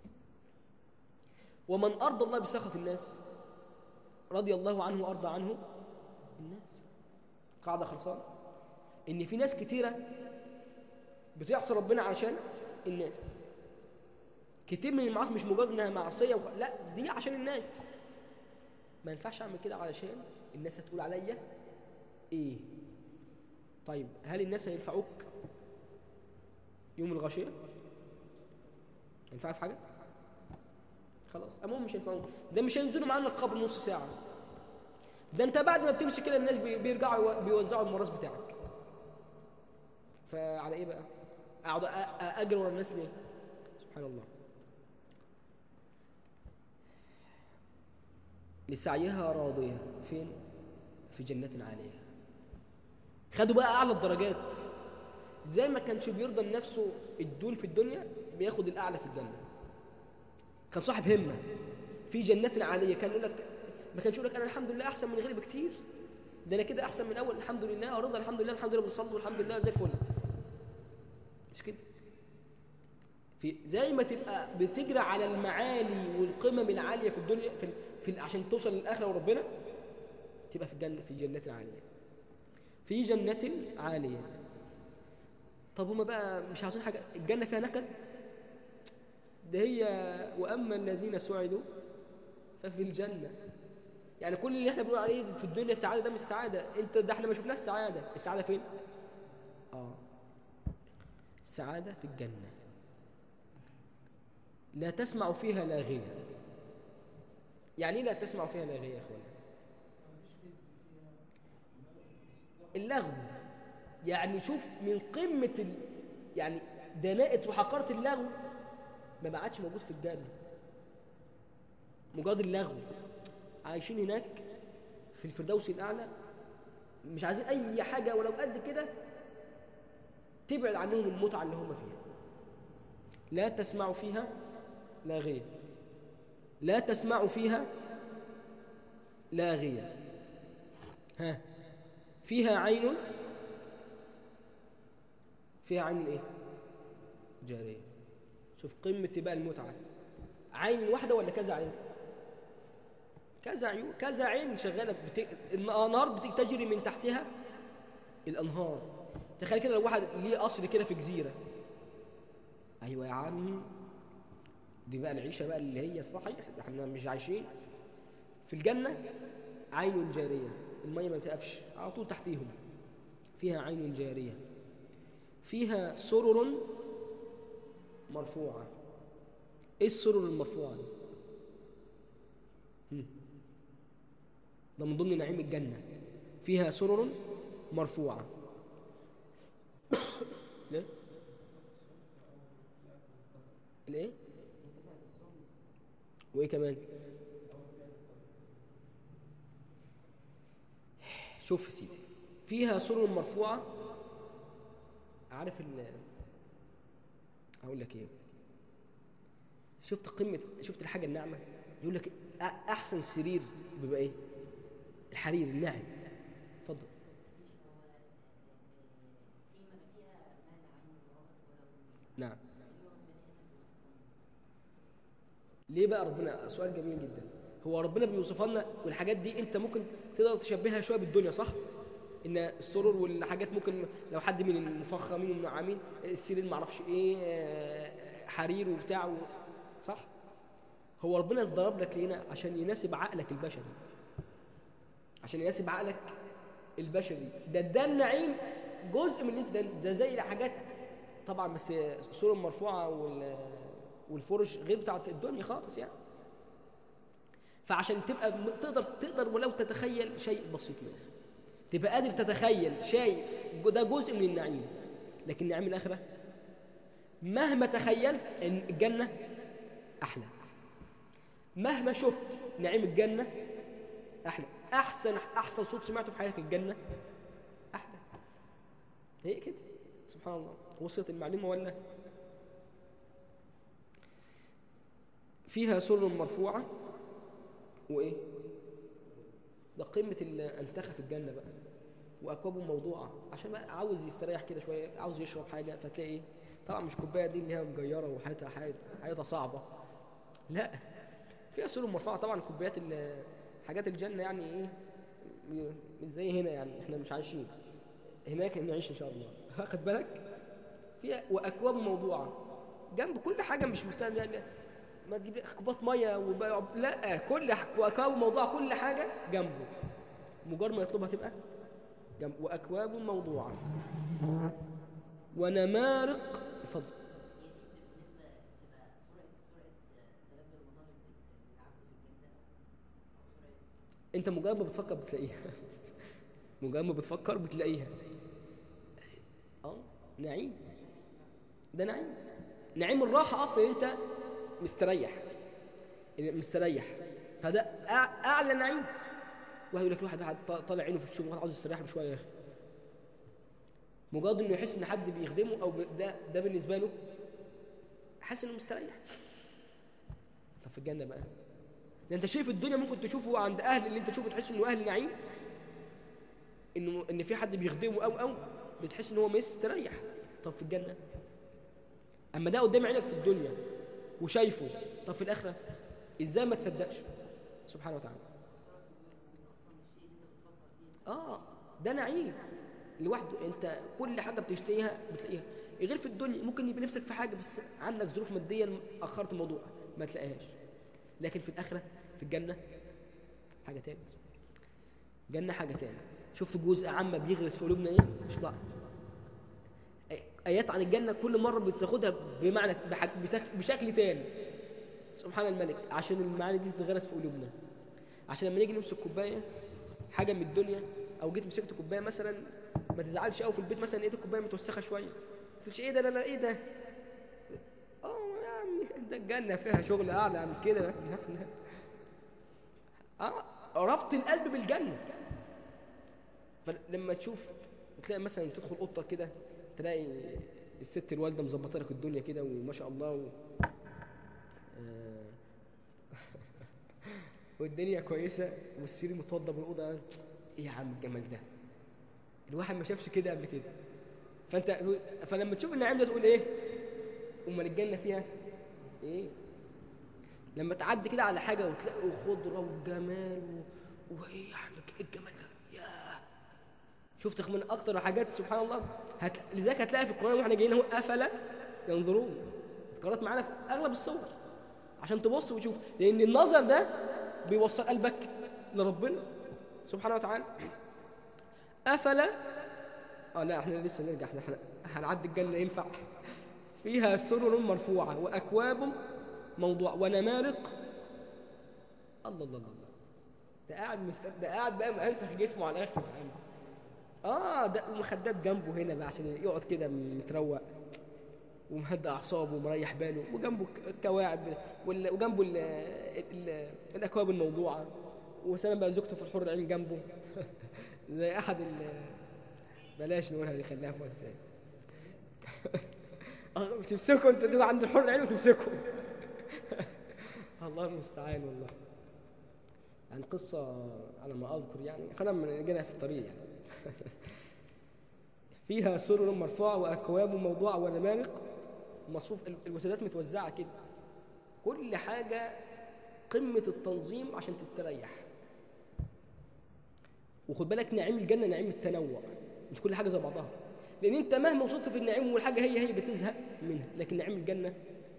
ومن ارضى الله بسخط الناس رضي الله عنه وارضى عنه الناس قاعده خلصانه ان في ناس كتيره بتعصي ربنا علشان الناس كتير من المعاصي مش مجرد انها معصيه وخ... لا دي عشان الناس ما ينفعش اعمل كده علشان الناس هتقول عليا ايه طيب هل الناس هينفعوك يوم الغاشية ينفع في حاجة خلاص المهم مش هينفعوا ده مش هينزلوا معانا القبر نص ساعة ده انت بعد ما بتمشي كده الناس بي- بيرجعوا يو- بيوزعوا الميراث بتاعك فعلى ايه بقى اقعد أ- أ- اجري ورا الناس ليه سبحان الله لسعيها راضية فين في جنة عالية خدوا بقى اعلى الدرجات زي ما كانش بيرضى لنفسه الدون في الدنيا بياخد الاعلى في الجنه كان صاحب همه في جنات عاليه كان يقول لك ما كانش يقول لك انا الحمد لله احسن من غيري بكتير ده انا كده احسن من اول الحمد لله رضا الحمد لله الحمد لله بنصلي والحمد لله زي الفل مش كده في زي ما تبقى بتجري على المعالي والقمم العاليه في الدنيا في, ال- في ال- عشان توصل للاخره وربنا تبقى في الجنه في جنات عاليه في جنة عالية طب هما بقى مش عاوزين حاجة الجنة فيها نكد ده هي وأما الذين سعدوا ففي الجنة يعني كل اللي احنا بنقول عليه في الدنيا سعادة ده مش سعادة انت ده احنا ما شفناش السعادة السعادة فين؟ اه السعادة في الجنة لا تسمع فيها لاغية يعني ايه لا تسمع فيها لاغية يا اخوانا اللغو يعني شوف من قمة ال... يعني دناءة وحقارة اللغو ما بعدش موجود في الجنة مجرد اللغو عايشين هناك في الفردوس الأعلى مش عايزين أي حاجة ولو قد كده تبعد عنهم المتعة اللي هم فيها لا تسمع فيها لاغية لا تسمع فيها لاغية ها فيها عين فيها عين ايه جارية شوف قمة بقى المتعة عين واحدة ولا كذا عين كذا عيون كذا عين شغالة بت... الأنهار بت- تجري من تحتها الأنهار تخيل كده لو واحد ليه قصر كده في جزيرة أيوة يا عم دي بقى العيشة بقى اللي هي صحيح احنا مش عايشين في الجنة عين جارية المية ما بتقفش على طول تحتيهم فيها عين جارية فيها سرر مرفوعة ايه السرر المرفوعة دي؟ هم. ده من ضمن نعيم الجنة فيها سرر مرفوعة ليه؟ الايه؟ وايه كمان؟ شوف يا سيدي فيها سرر مرفوعة عارف ال هقول لك ايه شفت قمة شفت الحاجة الناعمة يقول لك أ- أحسن سرير بيبقى إيه؟ الحرير الناعم اتفضل نعم ليه بقى ربنا سؤال جميل جدا هو ربنا بيوصف لنا والحاجات دي انت ممكن تقدر تشبهها شويه بالدنيا صح ان السرور والحاجات ممكن لو حد من المفخمين والمنعمين السرير ما اعرفش ايه آه، حرير وبتاع و... صح هو ربنا ضرب لك لينا عشان يناسب عقلك البشري عشان يناسب عقلك البشري ده ده النعيم جزء من اللي انت ده, ده زي الحاجات طبعا بس الصوره المرفوعه وال والفرش غير بتاعت الدنيا خالص يعني فعشان تبقى م- تقدر تقدر ولو تتخيل شيء بسيط منه تبقى قادر تتخيل شايف جو- ده جزء من النعيم لكن نعيم الاخره مهما تخيلت ان الجنه احلى مهما شفت نعيم الجنه احلى احسن احسن صوت سمعته في حياتك الجنه احلى هي كده سبحان الله وصلت المعلومه ولا فيها سرر مرفوعه وايه ده قمه الانتخه في الجنه بقى واكواب موضوعه عشان بقى عاوز يستريح كده شويه عاوز يشرب حاجه فتلاقي ايه طبعا مش كوبايه دي اللي هي مجيره وحياتها حياتها حياتها صعبه لا فيها سرر مرفوعه طبعا كوبايات ال- حاجات الجنه يعني ايه م- مش زي هنا يعني احنا مش عايشين هناك نعيش ان شاء الله واخد بالك فيها واكواب موضوعه جنب كل حاجه مش مستاهل يعني ما تجيب لي كوبات ميه وبقى لا كل ح- واكواب موضوعه كل حاجه جنبه مجرد ما يطلبها تبقى جنب واكواب موضوعه ونمارق اتفضل انت مجرد ما بتفكر بتلاقيها مجرد ما بتفكر بتلاقيها اه نعيم ده نعيم نعيم الراحة أصلا أنت مستريح مستريح فده أع- أعلى نعيم واحد يقول لك الواحد واحد ط- طالع عينه في الشغل واحد عاوز يستريح له شوية يا أخي مجرد إنه يحس إن حد بيخدمه أو ب- ده ده بالنسبة له حاسس إنه مستريح طب في الجنة بقى ده أنت شايف الدنيا ممكن تشوفه عند أهل اللي أنت تشوفه تحس إنه أهل نعيم إنه إن في حد بيخدمه أو أو بتحس إن هو مستريح طب في الجنة اما ده قدام عينك في الدنيا وشايفه طب في الاخره ازاي ما تصدقش سبحانه وتعالى اه ده نعيم لوحده انت كل حاجه بتشتهيها بتلاقيها غير في الدنيا ممكن يبقى نفسك في حاجه بس عندك ظروف ماديه اخرت الموضوع ما تلاقيهاش لكن في الاخره في الجنه حاجه تاني جنه حاجه تاني شفت جزء عامه بيغرس في قلوبنا ايه مش بعض ايات عن الجنه كل مره بتاخدها بمعنى بحك- بتك- بشكل تاني سبحان الملك عشان المعاني دي تتغرس في قلوبنا عشان لما نيجي نمسك كوبايه حاجه من الدنيا او جيت مسكت كوبايه مثلا ما تزعلش قوي في البيت مثلا لقيت الكوبايه متوسخه شويه ما تقولش ايه ده لا لا ايه ده اه يا عم ده الجنه فيها شغل اعلى من كده اه ربط القلب بالجنه فلما تشوف تلاقي مثلا تدخل اوضه كده تلاقي الست الوالده مظبطه لك الدنيا كده وما شاء الله و... آه، والدنيا كويسه والسرير متوضب والاوضه ايه يا عم الجمال ده الواحد ما شافش كده قبل كده فانت فلما تشوف النعيم ده تقول ايه امال الجنه فيها ايه لما تعدي كده على حاجه وتلاقي خضره وجمال و... وايه يا عم ايه الجمال ده ياه شفت من اكتر الحاجات سبحان الله هت... لذلك هتلاقي في القران واحنا جايين اهو افلا ينظرون اتكررت معانا في اغلب الصور عشان تبص وتشوف لان النظر ده بيوصل قلبك لربنا سبحانه وتعالى افلا اه لا احنا لسه نرجع احنا هنعدي الجنه ينفع فيها سرر مرفوعه واكواب موضوع ونمارق الله الله الله الله. ده قاعد مست... ده قاعد بقى مأنتخ جسمه على الاخر يا عم. اه ده ومخدات جنبه هنا بقى عشان يقعد كده متروق ومهدى اعصابه ومريح باله وجنبه ك- الكواعب وال- وجنبه ال ال الاكواب الموضوعه وسلام بقى زوجته في الحر العين جنبه زي احد ال بلاش نقولها دي خليها في وقت تاني آه، بتمسكوا انتوا تيجوا عند الحر العين وتمسكوا الله المستعان والله يعني قصة على ما أذكر يعني خلينا من جينا في الطريق يعني فيها سرر مرفوعة وأكواب موضوعة ونمارق مصفوف ال- الوسادات متوزعة كده كل حاجة قمة التنظيم عشان تستريح وخد بالك نعيم الجنة نعيم التنوع مش كل حاجة زي بعضها لأن أنت مهما وصلت في النعيم والحاجة هي هي بتزهق منها لكن نعيم الجنة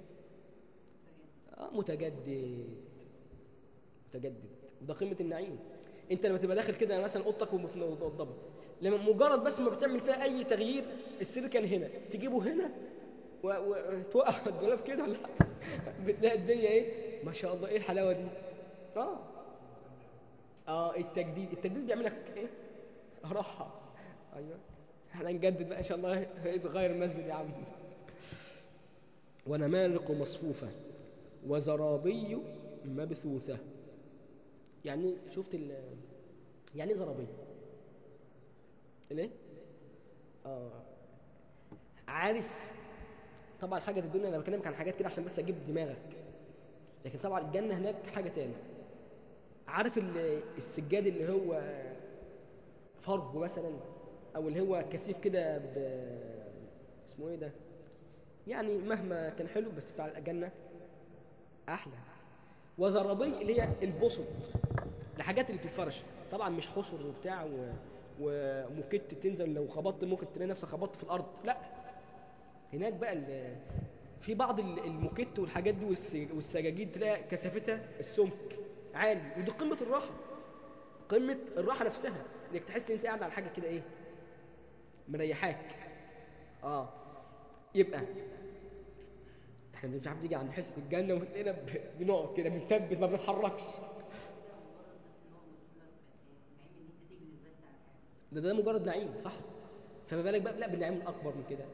آه متجدد متجدد وده قمة النعيم انت لما تبقى داخل كده مثلا اوضتك ومتوضبه لما مجرد بس ما بتعمل فيها اي تغيير السرير كان هنا تجيبه هنا و- و- وتوقف الدولاب كده لا بتلاقي الدنيا ايه ما شاء الله ايه الحلاوه دي اه اه التجديد التجديد بيعمل لك ايه راحه ايوه احنا نجدد بقى ان شاء الله يتغير المسجد يا عم ونمارق مصفوفه وزرابي مبثوثه يعني شفت ال يعني ايه زرابيه الايه اه عارف طبعا حاجه الدنيا انا بكلمك عن حاجات كده عشان بس اجيب دماغك لكن طبعا الجنه هناك حاجه تاني عارف ال- السجاد اللي هو فرج مثلا او اللي هو كثيف كده ب اسمه ايه ده يعني مهما كان حلو بس بتاع الجنه احلى وزرابي اللي هي البسط الحاجات اللي بتتفرش طبعا مش حصر وبتاع و... وموكيت تنزل لو خبطت ممكن تلاقي نفسك خبطت في الارض لا هناك بقى ال... في بعض ال- الموكيت والحاجات دي والس- والسجاجيد تلاقي كثافتها السمك عالي ودي قمه الراحه قمه الراحه نفسها انك تحس ان انت قاعد على حاجه كده ايه مريحاك اه يبقى احنا مش عارف نيجي عند حس الجنه وتلاقينا ب- بنقعد كده بنثبت ما بنتحركش ده ده مجرد نعيم صح فما بالك بقى لا بالنعيم الاكبر من كده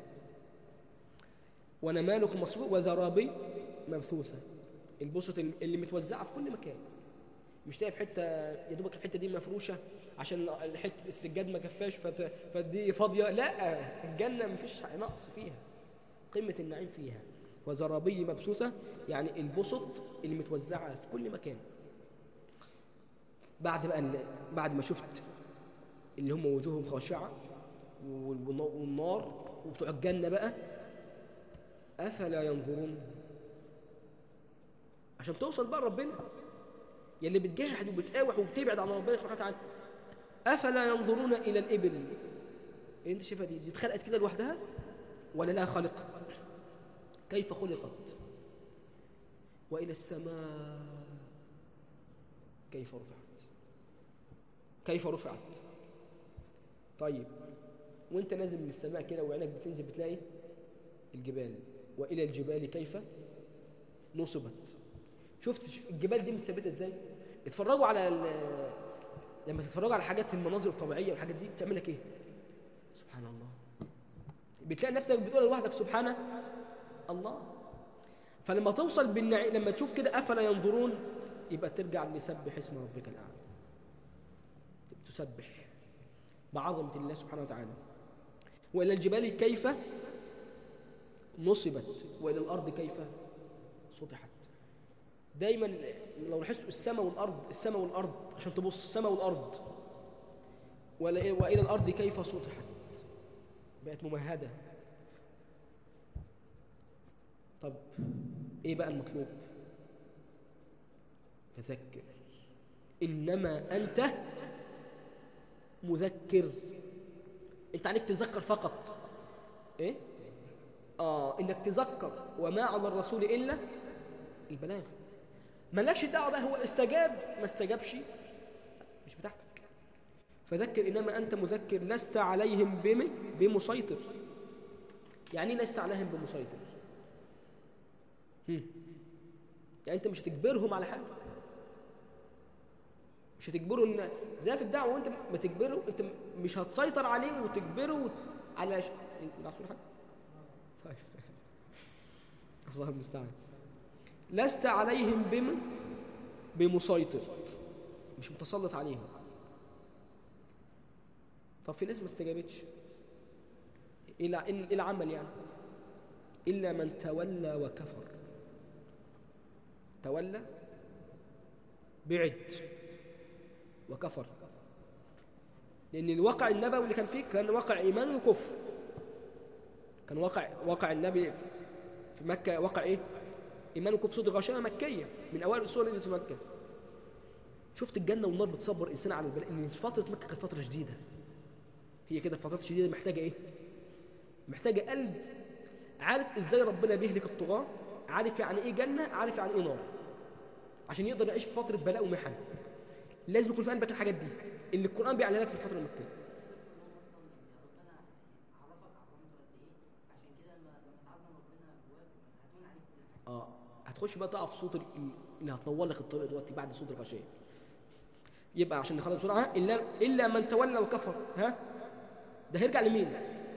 ونمالك مصروف وذرابي مبثوثه البسط اللي متوزعه في كل مكان مش تلاقي في حته يا دوبك الحته دي مفروشه عشان حته السجاد ما كفاش فت- فدي فاضيه لا الجنه مفيش نقص فيها قمه النعيم فيها وزرابي مبثوثه يعني البسط اللي متوزعه في كل مكان بعد بقى ال- بعد ما شفت اللي هم وجوههم خاشعه والن- والنار وبتوع الجنه بقى افلا ينظرون عشان توصل بقى ربنا يلي بتجاهد وبتقاوح وبتبعد عن ربنا سبحانه وتعالى افلا ينظرون الى الابل اللي انت شايفها دي دي اتخلقت كده لوحدها ولا لها خالق كيف خلقت والى السماء كيف رفعت كيف رفعت طيب وانت نازل من السماء كده وعينك بتنزل بتلاقي الجبال والى الجبال كيف نصبت شفت ش- الجبال دي متثبته ازاي اتفرجوا على ال- لما تتفرجوا على حاجات المناظر الطبيعيه والحاجات دي بتعمل لك ايه سبحان الله بتلاقي نفسك بتقول لوحدك سبحان الله فلما توصل بالنعيم لما تشوف كده افلا ينظرون يبقى ترجع لسبح اسم ربك الاعلى تسبح بعظمه الله سبحانه وتعالى والى الجبال كيف نصبت والى الارض كيف سطحت دايما لو لاحظتوا السماء والارض السماء والارض عشان تبص السماء والارض ولا- والى الارض كيف سطحت بقت ممهده طب ايه بقى المطلوب فذكر انما انت مذكر انت عليك تذكر فقط ايه اه انك تذكر وما على الرسول الا البلاغ مالكش دعوه بقى هو استجاب ما استجابش مش بتاعتك فذكر انما انت مذكر لست عليهم بم- بمسيطر يعني ايه لست عليهم بمسيطر هم. يعني انت مش هتجبرهم على حاجه مش هتجبره ان زي في الدعوه وانت ما تجبره انت مش هتسيطر عليه وتجبره على ش... العصفور حاجه طيب الله المستعان لست عليهم بم بمسيطر مش متسلط عليهم طب في ناس ما استجابتش الى إن- الى عمل يعني الا من تولى وكفر تولى بعد وكفر لان الواقع النبوي اللي كان فيه كان واقع ايمان وكفر كان واقع واقع النبي في- في مكه واقع ايه ايمان وكفر صوت غاشمه مكيه من اوائل السور نزلت في مكه شفت الجنه والنار بتصبر انسان على البلاء ان فتره مكه كانت فتره شديده هي كده فترات شديده محتاجه ايه محتاجه قلب عارف ازاي ربنا بيهلك الطغاه عارف يعني ايه جنه عارف يعني ايه نار عشان يقدر يعيش في فتره بلاء ومحن لازم يكون في قلبك الحاجات دي اللي القران بيعلنها لك في الفتره المكيه اه هتخش بقى تقف صوت ال- اللي هتنور لك الطريق دلوقتي بعد صوت الغشيه يبقى عشان نخلص بسرعه ها؟ الا الا من تولى وكفر ها ده هيرجع لمين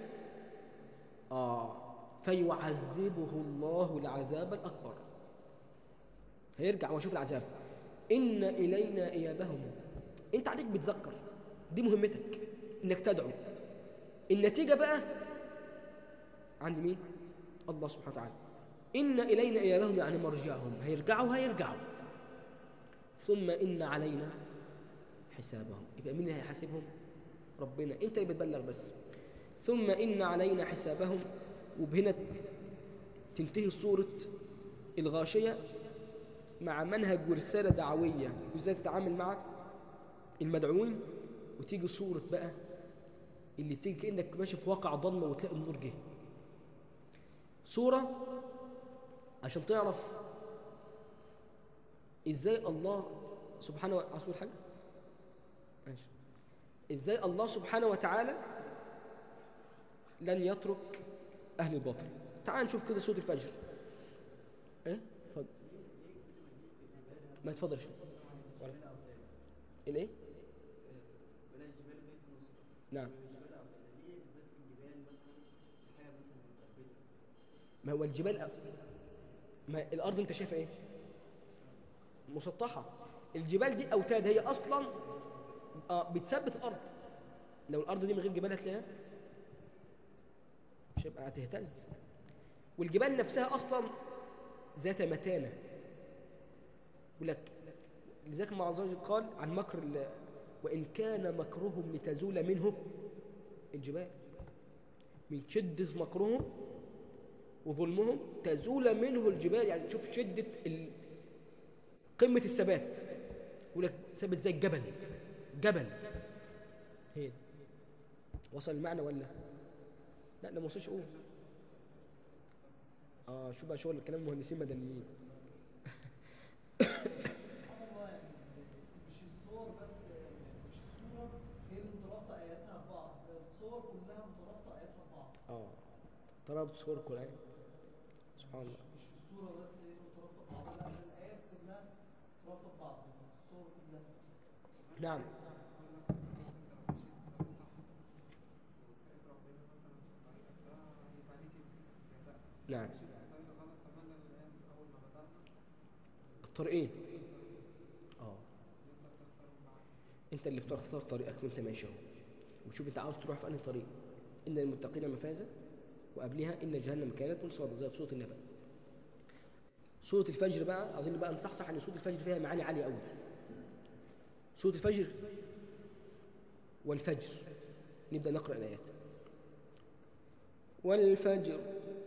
اه فيعذبه الله العذاب الاكبر هيرجع ويشوف العذاب ان الينا ايابهم انت عليك بتذكر دي مهمتك انك تدعو النتيجه بقى عند مين الله سبحانه وتعالى إن إلينا إيابهم يعني مرجعهم هيرجعوا هيرجعوا ثم إن علينا حسابهم يبقى مين اللي هيحاسبهم ربنا أنت اللي بتبلغ بس ثم إن علينا حسابهم وبهنا تنتهي صورة الغاشية مع منهج ورسالة دعوية وإزاي تتعامل مع المدعوين وتيجي صورة بقى اللي بتيجي كأنك ماشي في واقع ضلمة وتلاقي النور جه صورة عشان تعرف ازاي الله سبحانه وتعالى عاوز تقول حاجة؟ ماشي ازاي الله سبحانه وتعالى لن يترك أهل الباطل تعال نشوف كده سورة الفجر ايه اتفضل ما تفضل شو الايه بلاش جبال وهي في النص نعم الجبال او ليه بالذات في الجبال مثلا حاجه مثلا متثبته ما هو الجبال ما الارض انت شايفها ايه مسطحه الجبال دي اوتاد هي اصلا اه بتثبت الارض لو الارض دي من غير جبال هتلاقيها مش هيبقى هتهتز والجبال نفسها اصلا ذات متانه يقول لك لذلك الله عز وجل قال عن مكر ال- وان كان مكرهم لتزول منه الجبال من شده مكرهم وظلمهم تزول منه الجبال يعني شوف شدة ال... قمة الثبات يقول لك ثابت زي الجبل جبل هي وصل المعنى ولا لا ده ما وصلش قول اه شو بقى شغل كلام مهندسين مدنيين سبحان الله يعني مش الصور بس يعني مش الصوره هي اللي مترابطه اياتها ببعض الصور كلها مترابطه اياتها ببعض اه ترابط صور القرآن سبحان الله مش الصوره بس هي اللي مترابطه ببعض لا الايات كلها مترابطه ببعض الصور كلها نعم نعم الطريقين اه انت اللي بتختار طريقك وانت ماشي اهو وشوف انت عاوز تروح في انهي طريق ان للمتقين مفازا وقبلها ان جهنم كانت مرصادا زي في سوره النبأ سوره الفجر بقى عايزين بقى نصحصح ان سوره الفجر فيها معاني عاليه قوي سوره الفجر والفجر نبدا نقرا الايات والفجر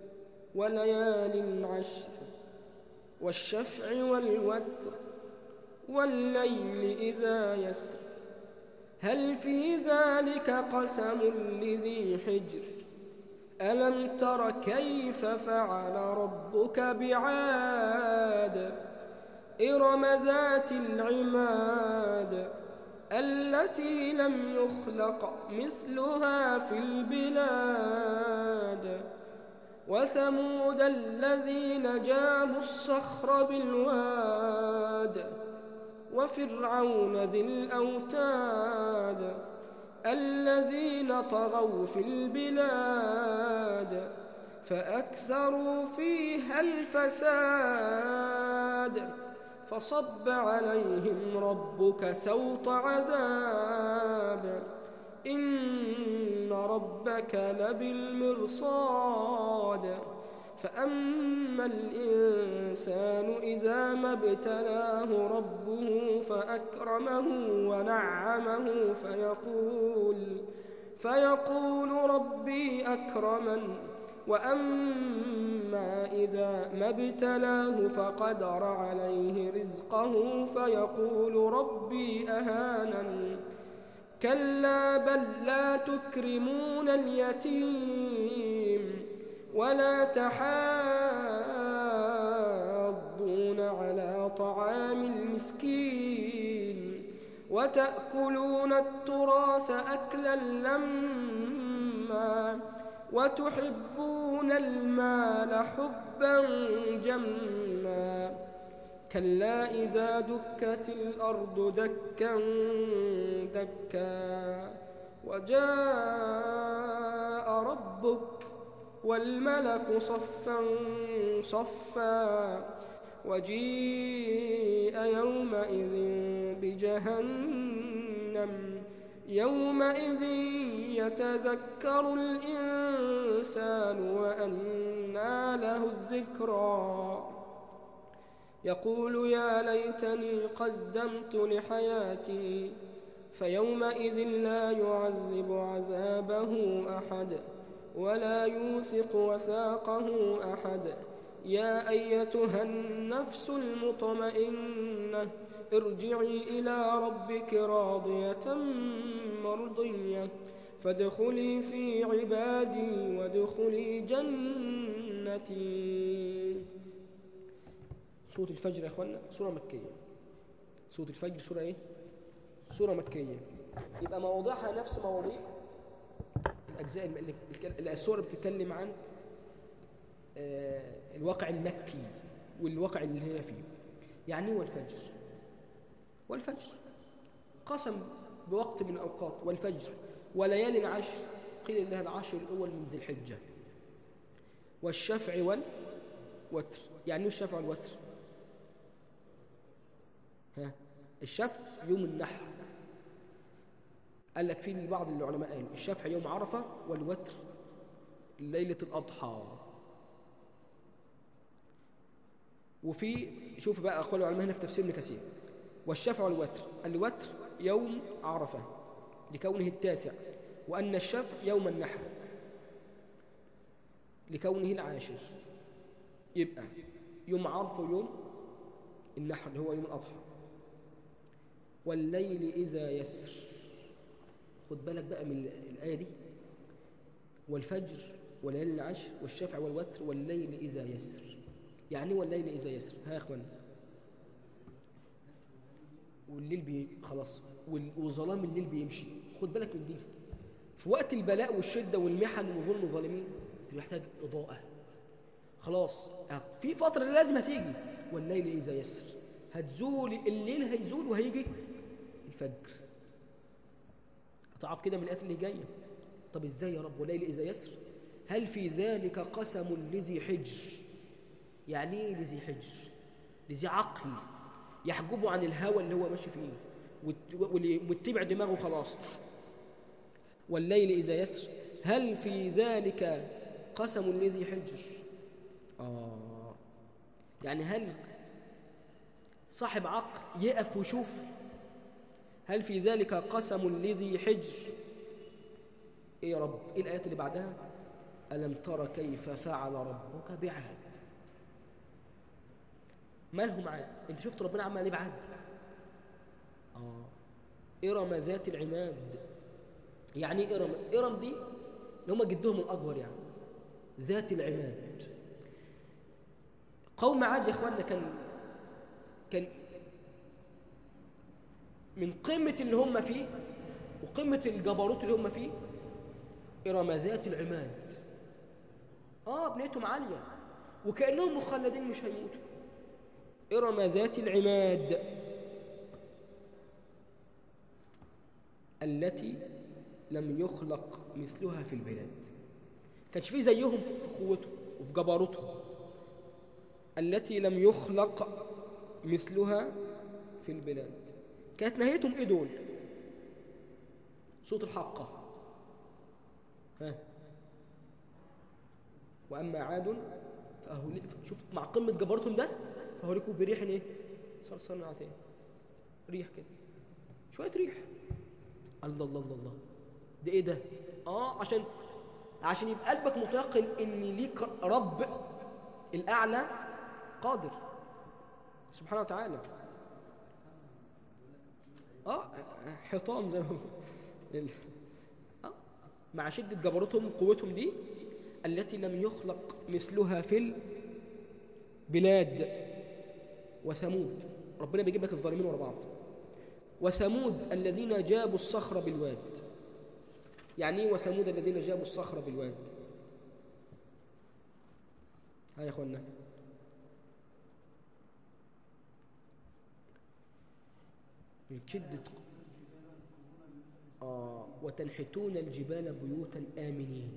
وليال عشر والشفع والوتر والليل إذا يسر هل في ذلك قسم لذي حجر ألم تر كيف فعل ربك بعاد إرم ذات العماد التي لم يخلق مثلها في البلاد وثمود الذين جابوا الصخر بالواد وفرعون ذي الأوتاد الذين طغوا في البلاد فأكثروا فيها الفساد فصب عليهم ربك سوط عذاب إن ربك لبالمرصاد فأما الإنسان إذا ما ابتلاه ربه فأكرمه ونعمه فيقول فيقول ربي أكرمن وأما إذا ما ابتلاه فقدر عليه رزقه فيقول ربي أهانن كلا بل لا تكرمون اليتيم ولا تحاضون على طعام المسكين وتأكلون التراث أكلا لما وتحبون المال حبا جما كلا إذا دكت الأرض دكا دكا وجاء ربك والملك صفا صفا وجيء يومئذ بجهنم يومئذ يتذكر الإنسان وأنى له الذكرى يقول يا ليتني قدمت لحياتي فيومئذ لا يعذب عذابه أحد ولا يوثق وثاقه أحد يا أيتها النفس المطمئنة ارجعي إلى ربك راضية مرضية فادخلي في عبادي وادخلي جنتي سورة الفجر يا اخوانا سورة مكية سورة الفجر سورة ايه؟ سورة مكية يبقى مواضيعها نفس مواضيع الأجزاء اللي السورة بتتكلم عن آه، الواقع المكي والواقع اللي هي فيه يعني إيه والفجر والفجر قسم بوقت من الأوقات والفجر وليال عشر قيل الله العشر الأول من ذي الحجة والشفع والوتر يعني ايه الشفع والوتر ها الشفع يوم النحر قال لك في بعض العلماء قالوا الشفع يوم عرفة والوتر ليلة الأضحى وفي شوف بقى أقوال العلماء هنا في تفسير ابن كثير والشفع والوتر الوتر يوم عرفة لكونه التاسع وأن الشفع يوم النحر لكونه العاشر يبقى يوم عرفة ويوم النحر اللي هو يوم الأضحى والليل إذا يسر خد بالك بقى من الآية دي والفجر وليال العشر والشفع والوتر والليل إذا يسر يعني إيه والليل إذا يسر ها يا أخوان والليل بي خلاص وال- وظلام الليل بيمشي خد بالك من دي في وقت البلاء والشدة والمحن وظلم الظالمين انت محتاج إضاءة خلاص في فترة لازم هتيجي والليل إذا يسر هتزول الليل هيزول وهيجي الفجر هتعرف كده من الآيات اللي جاية طب إزاي يا رب والليل إذا يسر هل في ذلك قسم لذي حجر يعني إيه لذي حجر لذي عقل يحجبه عن الهوى اللي هو ماشي فيه وت- واللي- واتبع دماغه خلاص والليل إذا يسر هل في ذلك قسم لذي حجر آه يعني هل صاحب عقل يقف ويشوف هل في ذلك قسم لذي حجر ايه يا رب ايه الايات اللي بعدها الم تر كيف فعل ربك بعاد مالهم عاد انت شفت ربنا عمل ايه بعاد اه ارم ذات العماد يعني ايه ارم ارم دي اللي هم جدهم الاكبر يعني ذات العماد قوم عاد يا اخواننا كان كان من قمة اللي هم فيه وقمة الجبروت اللي هم فيه إرم ذات العماد آه بنيتهم عالية وكأنهم مخلدين مش هيموتوا إرم ذات العماد التي لم يخلق مثلها في البلاد كانش في زيهم في قوتهم وفي جبروتهم التي لم يخلق مثلها في البلاد كانت نهايتهم ايه دول صوت الحقة ها واما عاد فأهلك شوف مع قمة جبروتهم ده فهلكوا بريح ايه صرصر عتيه ريح كده شوية ريح الله الله الله الله ده ايه ده اه عشان عشان يبقى قلبك متيقن ان ليك رب الاعلى قادر سبحانه وتعالى اه حطام زي ما هو. ال- آه. مع شدة جبروتهم وقوتهم دي التي لم يخلق مثلها في البلاد وثمود ربنا بيجيب لك الظالمين ورا بعض وثمود الذين جابوا الصخر بالواد يعني ايه وثمود الذين جابوا الصخر بالواد ها يا اخوانا من شدة آه وتنحتون الجبال بيوتا آمنين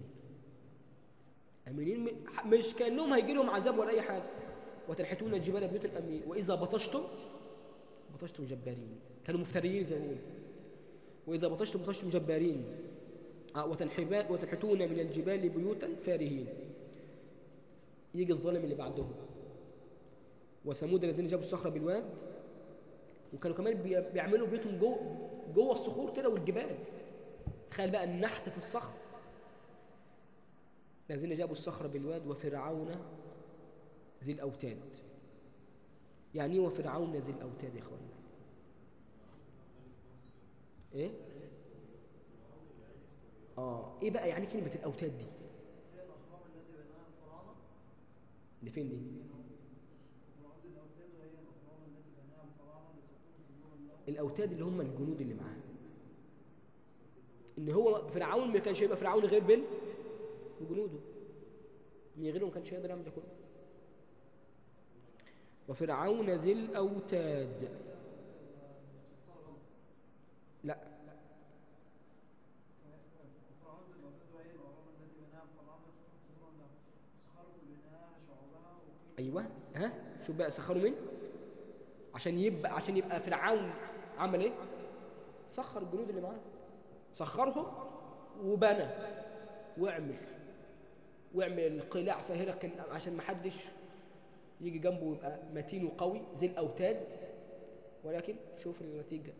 آمنين م- ح- مش كأنهم هيجي لهم عذاب ولا أي حاجة وتنحتون الجبال بيوتا آمنين وإذا بطشتم بطشتم جبارين كانوا مفتريين زي ما بيقولوا وإذا بطشتم بطشتم جبارين آه وتنحبا- وتنحتون من الجبال بيوتا فارهين يجي الظالم اللي بعدهم وثمود الذين جابوا الصخرة بالواد وكانوا كمان بي- بيعملوا بيوتهم جوه جوه الصخور كده والجبال تخيل بقى النحت في الصخر الذين جابوا الصخر بالواد وفرعون ذي الأوتاد يعني ايه وفرعون ذي الأوتاد يا اخوانا ايه اه ايه بقى يعني كلمة الأوتاد دي هي الأهرام التي بناها الفراعنة دي فين دي وفرعون الأوتاد وهي الأهرام التي بناها الفراعنة لتكون جنودا لهم الأوتاد اللي هم الجنود اللي معاه إن هو فرعون ما كانش هيبقى فرعون غير بال وجنوده من غيرهم ما كانش هيقدر يعمل ده كله وفرعون ذي الأوتاد لا فرعون ذي الأوتاد وهي الأهرام التي بناها فرعون تكون مسخروا بناها شعوبها وقيل أيوة ها شوف بقى سخروا مين عشان يبقى عشان يبقى فرعون عمل ايه سخر الجنود اللي معاه سخرهم وبنى واعمل واعمل قلاع فاهرة كان عشان ما حدش يجي جنبه ويبقى متين وقوي زي الأوتاد ولكن شوف النتيجة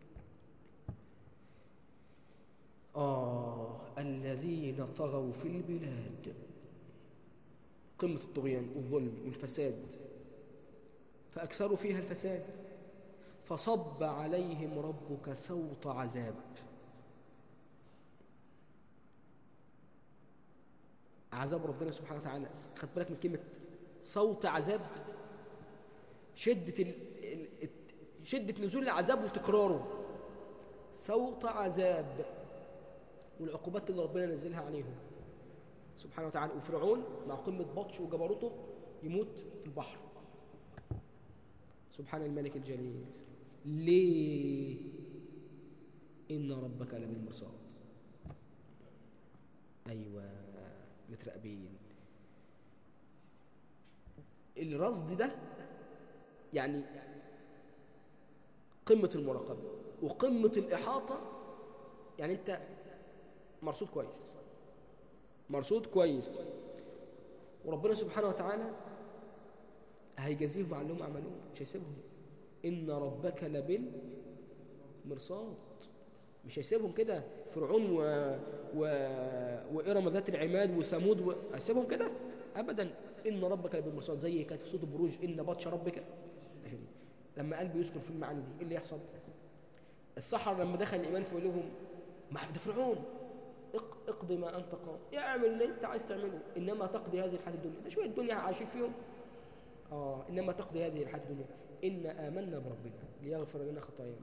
آه الذين طغوا في البلاد قمة الطغيان والظلم والفساد فأكثروا فيها الفساد فصب عليهم ربك سوط عذاب عذاب ربنا سبحانه وتعالى خد بالك من كلمة صوت عذاب شدة ال... ال... الت- شدة نزول العذاب وتكراره صوت عذاب والعقوبات اللي ربنا نزلها عليهم سبحانه وتعالى وفرعون مع قمة بطش وجبروته يموت في البحر سبحان الملك الجليل ليه إن ربك لبالمرصاد أيوة متراقبين الرصد ده يعني قمة المراقبة وقمة الإحاطة يعني أنت مرصود كويس مرصود كويس وربنا سبحانه وتعالى هيجازيهم على اللي هم عملوه مش هيسيبهم إن ربك لبالمرصاد مش هيسيبهم كده فرعون و... و... وإرم ذات العماد وثمود و... هيسيبهم كده أبدا إن ربك لبالمرصاد زي كانت في صوت البروج إن بطش ربك لشديد لما قلبي يسكن في المعاني دي إيه اللي يحصل السحر لما دخل الإيمان في قلوبهم ما ده فرعون اق- اقضي ما أنت قام اعمل اللي أنت عايز تعمله إنما تقضي هذه الحياة الدنيا ده شوية الدنيا عايشين فيهم آه إنما تقضي هذه الحياة الدنيا إن آمنا بربنا ليغفر لنا خطايانا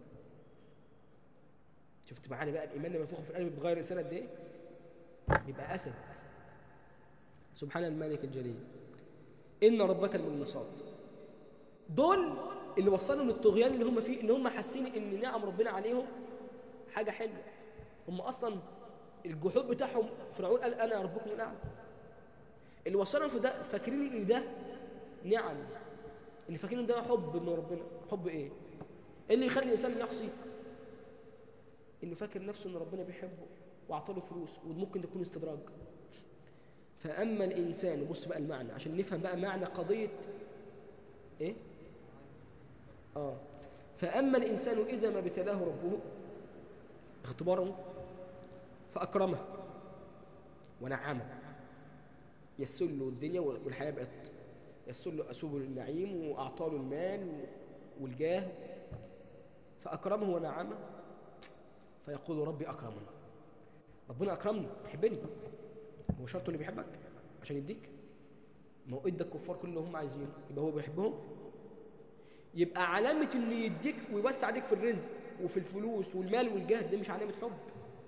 شفت معاني بقى الإيمان لما تدخل في القلب بتغير الإنسان قد إيه؟ يبقى أسد سبحان الملك الجليل إن ربك للمرصاد دول اللي وصلوا للطغيان اللي هم فيه ان هم حاسين ان نعم ربنا عليهم حاجه حلوه هم اصلا الجحود بتاعهم فرعون قال انا ربكم الاعلى اللي وصلهم في ده فاكرين ان ده نعم اللي فاكرين ان ده حب من ربنا حب ايه إيه اللي يخلي الانسان يعصي انه فاكر نفسه ان ربنا بيحبه واعطى له فلوس وممكن تكون استدراج فاما الانسان بص بقى المعنى عشان نفهم بقى معنى قضيه ايه آه فأما الإنسان إذا ما ابتلاه ربه اختباره فأكرمه ونعمه يسر له الدنيا والحياة بقت يسر له سبل النعيم وأعطى له المال والجاه فأكرمه ونعمه فيقول ربي أكرمني ربنا أكرمني بيحبني هو شرطه اللي بيحبك عشان يديك ما هو ادى الكفار كل اللي هم عايزينه يبقى هو بيحبهم يبقى علامة انه يديك ويوسع عليك في الرزق وفي الفلوس والمال والجاه دي مش علامة حب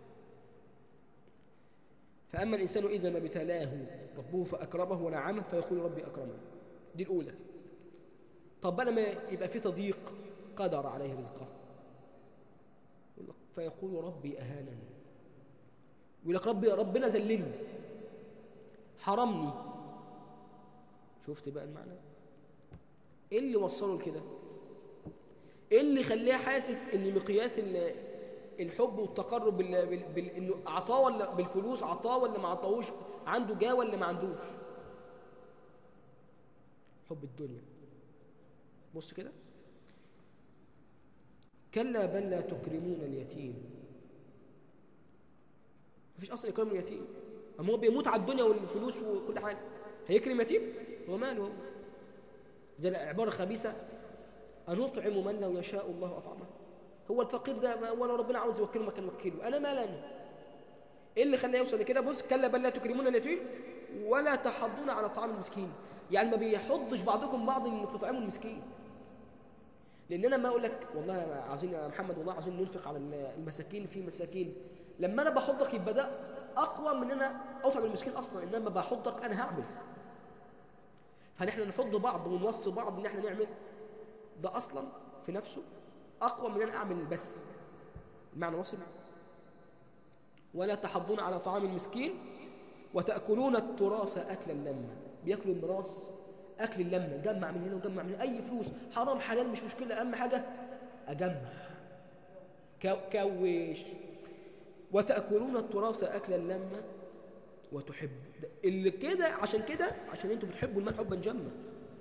فأما الإنسان إذا ما ابتلاه ربه فأكرمه ونعمه فيقول ربي أكرمه دي الأولى طب بقى لما يبقى في تضييق قدر عليه رزقه يقول لك فيقول ربي أهانني يقول لك ربي ربنا ذلني حرمني شفت بقى المعنى ايه اللي وصله لكده ايه اللي خليه حاسس ان مقياس ال- الحب والتقرب بال... بال... بال... انه اعطاه ولا بالفلوس عطاه ولا ما عطاهوش عنده جاه ولا ما عندوش حب الدنيا بص كده كلا بل لا تكرمون اليتيم مفيش اصلا اكرام اليتيم اما هو بيموت على الدنيا والفلوس وكل حاجه هيكرم يتيم هو ماله هو زي العبارة الخبيثة أنطعم من لو يشاء الله أطعمه هو الفقير ده ما- ولا ربنا عاوز يوكله مكان وكيله أنا مال أنا إيه اللي خلاه يوصل لكده بص كلا بل لا تكرمون اليتيم ولا تحضون على طعام المسكين يعني ما بيحضش بعضكم بعض انكم تطعموا المسكين لان انا ما اقول لك والله عايزين يا محمد والله عايزين ننفق على المساكين في مساكين لما انا بحضك يبقى ده اقوى من ان انا اطعم المسكين اصلا انما بحضك انا هعمل فنحن نحض بعض ونوصي بعض ان احنا نعمل ده اصلا في نفسه اقوى من ان انا اعمل بس المعنى واصل ولا تحضون على طعام المسكين وتاكلون التراث اكلا لما بياكلوا الميراث اكل اللمه جمع من هنا وجمع من هنا اي فلوس حرام حلال مش مشكله اهم حاجه اجمع كو- كوش وتاكلون التراث اكلا لما وتحب اللي كده عشان كده عشان انتوا بتحبوا المال حبا جما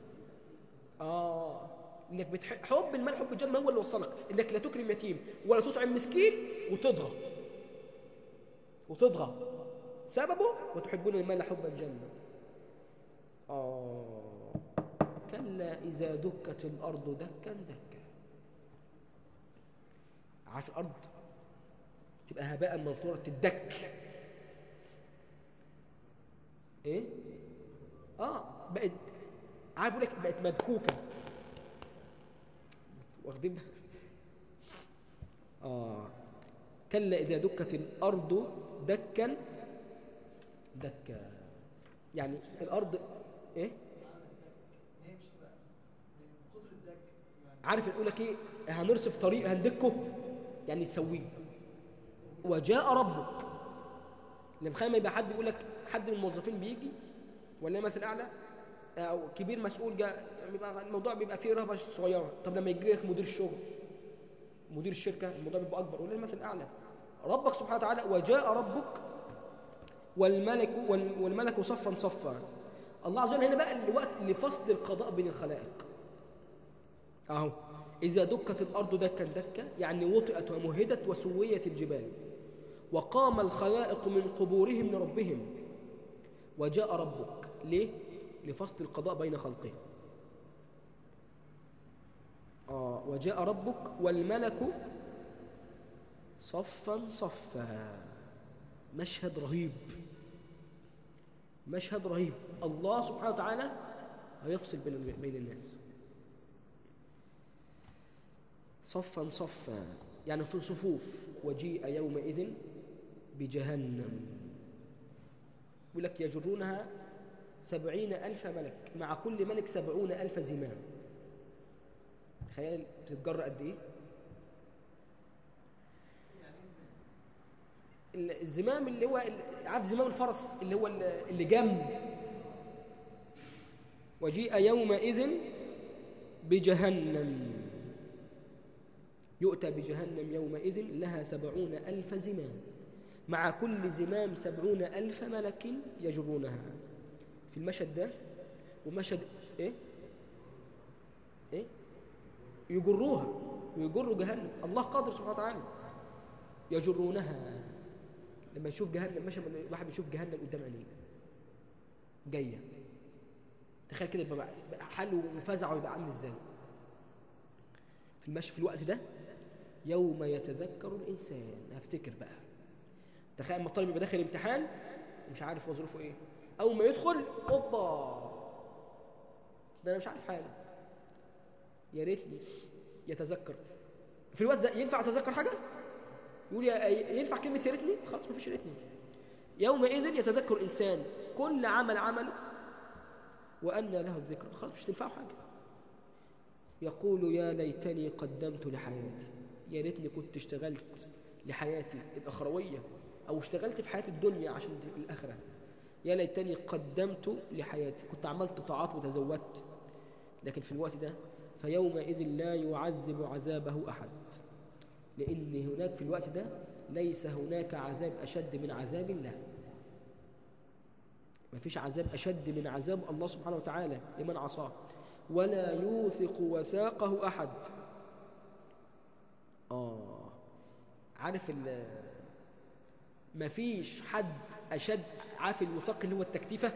اه انك بتحب حب المال حب جما هو اللي وصلك انك لا تكرم يتيم ولا تطعم مسكين وتضغى وتضغى سببه وتحبون المال حبا جما آه كلا إذا دكت الأرض دكا دكا عارف الأرض تبقى هباء منثورة تدك إيه؟ آه بقت عارف بقول لك بقت مدكوكة واخدين بالك؟ آه كلا إذا دكت الأرض دكا دكا يعني الأرض إيه؟ هي مش تبقى من كتر الدك يعني عارف يقول لك ايه هنرصف طريق هندكه يعني نسويه وجاء ربك لما تخيل ما يبقى حد يقول لك حد من الموظفين بيجي ولا مثل اعلى او كبير مسؤول جاء بيبقى الموضوع بيبقى فيه رهبه صغيره طب لما يجي لك مدير الشغل مدير الشركه الموضوع بيبقى اكبر ولا المثل الاعلى ربك سبحانه وتعالى وجاء ربك والملك وال- والملك صفا صفا الله عز وجل هنا بقى الوقت لفصل القضاء بين الخلائق اهو اذا دكت الارض دكا دكا يعني وطئت ومهدت وسويت الجبال وقام الخلائق من قبورهم لربهم وجاء ربك ليه لفصل القضاء بين خلقه آه وجاء ربك والملك صفا صفا مشهد رهيب مشهد رهيب الله سبحانه وتعالى هيفصل بين بين الناس صفا صفا يعني في صفوف وجيء يومئذ بجهنم يقول لك يجرونها سبعين ألف ملك مع كل ملك سبعون ألف زمام تخيل بتتجر قد إيه ال- الزمام اللي هو ال- عارف زمام الفرس اللي هو ال- اللي جنب وجيء يومئذ بجهنم يؤتى بجهنم يومئذ لها سبعون ألف زمام مع كل زمام سبعون ألف ملك يجرونها في المشهد ده ومشهد إيه؟ إيه؟ يجروها ويجروا جهنم الله قادر سبحانه وتعالى يجرونها لما يشوف جهنم ماشي واحد بيشوف جهنم قدام عينيه جايه تخيل كده يبقى يبقى حاله وفزعه يبقى عامل ازاي في المشي في الوقت ده يوم يتذكر الانسان هفتكر بقى تخيل اما الطالب يبقى داخل امتحان ومش عارف هو ظروفه ايه اول ما يدخل اوبا ده انا مش عارف حاجه يا ريتني يتذكر في الوقت ده ينفع اتذكر حاجه يقول يا ينفع كلمه يا ريتني خلاص مفيش يا ريتني يومئذ يتذكر الانسان كل عمل عمله وأن له الذكر خلاص مش تنفعه حاجة يقول يا ليتني قدمت لحياتي يا ريتني كنت اشتغلت لحياتي الأخروية أو اشتغلت في حياة الدنيا عشان الآخرة يا ليتني قدمت لحياتي كنت عملت طاعات وتزودت لكن في الوقت ده فيومئذ لا يعذب عذابه أحد لأن هناك في الوقت ده ليس هناك عذاب أشد من عذاب الله ما فيش عذاب أشد من عذاب الله سبحانه وتعالى لمن عصاه ولا يوثق وثاقه أحد آه عارف ال ما فيش حد أشد عارف الوثاق اللي هو التكتيفة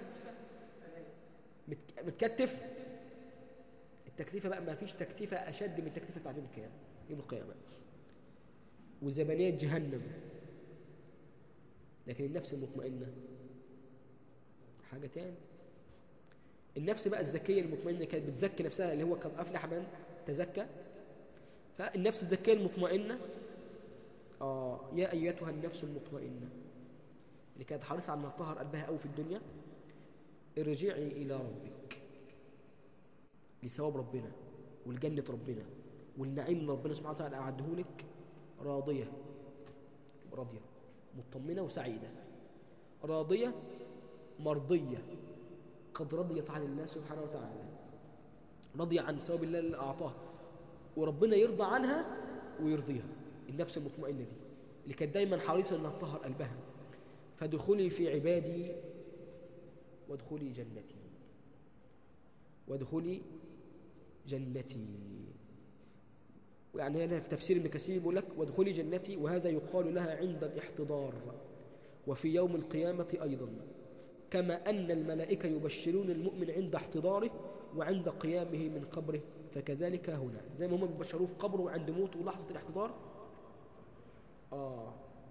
مت- متكتف التكتيفة بقى ما فيش تكتيفة أشد من التكتيفة بتاعت يوم القيامة يوم القيامة وزبانية جهنم لكن النفس المطمئنة حاجة تاني النفس بقى الذكية المطمئنة كانت بتزكي نفسها اللي هو كان أفلح من تزكى فالنفس الذكية المطمئنة آه يا أيتها النفس المطمئنة اللي كانت حريصة على أن تطهر قلبها أوي في الدنيا ارجعي إلى ربك لثواب ربنا والجنة ربنا والنعيم اللي ربنا سبحانه وتعالى أعده لك راضية تبقى راضية مطمنة وسعيدة راضية مرضية قد رضيت عن الله سبحانه وتعالى رضي عن ثواب الله اللي أعطاه وربنا يرضى عنها ويرضيها النفس المطمئنة دي اللي كانت دايما حريصة أنها تطهر قلبها فادخلي في عبادي وادخلي جنتي وادخلي جنتي ويعني هنا في تفسير ابن كثير بيقول لك وادخلي جنتي وهذا يقال لها عند الاحتضار وفي يوم القيامة أيضا كما أن الملائكة يبشرون المؤمن عند احتضاره وعند قيامه من قبره فكذلك هنا زي ما هم بيبشروه في قبره وعند موته ولحظة الاحتضار آه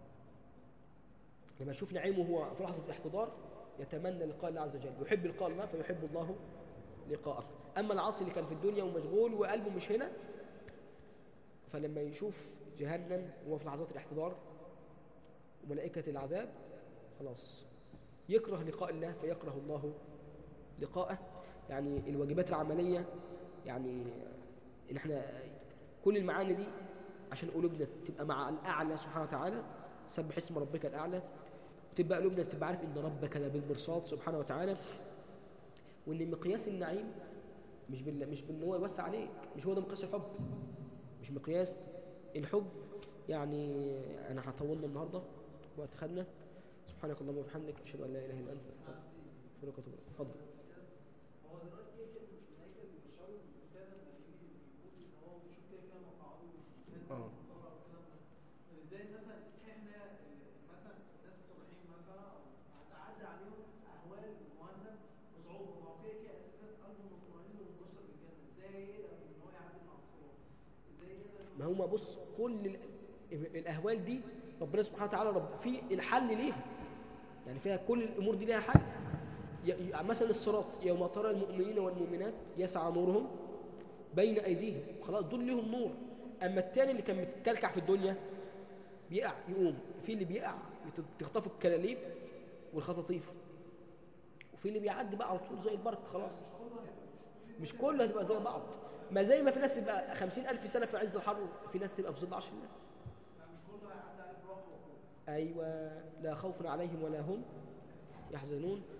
لما يشوف نعيمه هو في لحظة الاحتضار يتمنى لقاء الله عز وجل يحب لقاء الله فيحب الله لقاءه أما العاصي اللي كان في الدنيا ومشغول وقلبه مش هنا فلما يشوف جهنم وهو في لحظات الاحتضار وملائكة العذاب خلاص يكره لقاء الله فيكره الله لقاءه يعني الواجبات العملية يعني إن احنا كل المعاني دي عشان قلوبنا تبقى مع الأعلى سبحانه وتعالى سبح اسم ربك الأعلى وتبقى قلوبنا تبقى عارف إن ربك لبالمرصاد سبحانه وتعالى وإن مقياس النعيم مش بال... مش بإن هو يوسع عليك مش هو ده مقياس الحب مش مقياس الحب يعني أنا هطولنا النهاردة وقت خدنا سبحانك اللهم وبحمدك أشهد أن لا إله إلا أنت أستغفرك وأتوب إليك اتفضل هو دلوقتي يمكن الملائكه بيبشروا الانسان لما يجي يقول ان هو بيشوف كده كده مقعده آه. طب ازاي مثلا احنا مثلا الناس الصالحين مثلا هتعدي عليهم اهوال مهنم وصعوبه ما هو كده كده اساسا قلبه مطمئن ومبشر بالجنه ازاي يقدر ان هو يعدي مع الصعوبه ازاي يقدر إن ما هو بص كل ال- الأهوال دي ربنا سبحانه وتعالى رب في الحل ليها يعني فيها كل الأمور دي ليها حل ي- ي- مثلا الصراط يوم ترى المؤمنين والمؤمنات يسعى نورهم بين أيديهم خلاص دول ليهم نور أما التاني اللي كان متكلكع في الدنيا بيقع يقوم في اللي بيقع يت- تخطفه الكلاليب والخطاطيف وفي اللي بيعدي بقى على طول زي البرق خلاص مش كله هتبقى زي بعض ما زي ما في ناس تبقى خمسين ألف سنة في عز الحر في ناس تبقى في ظل عشر الله مش كله هيعدي عليه برغبه وخوف أيوة لا خوف عليهم ولا هم يحزنون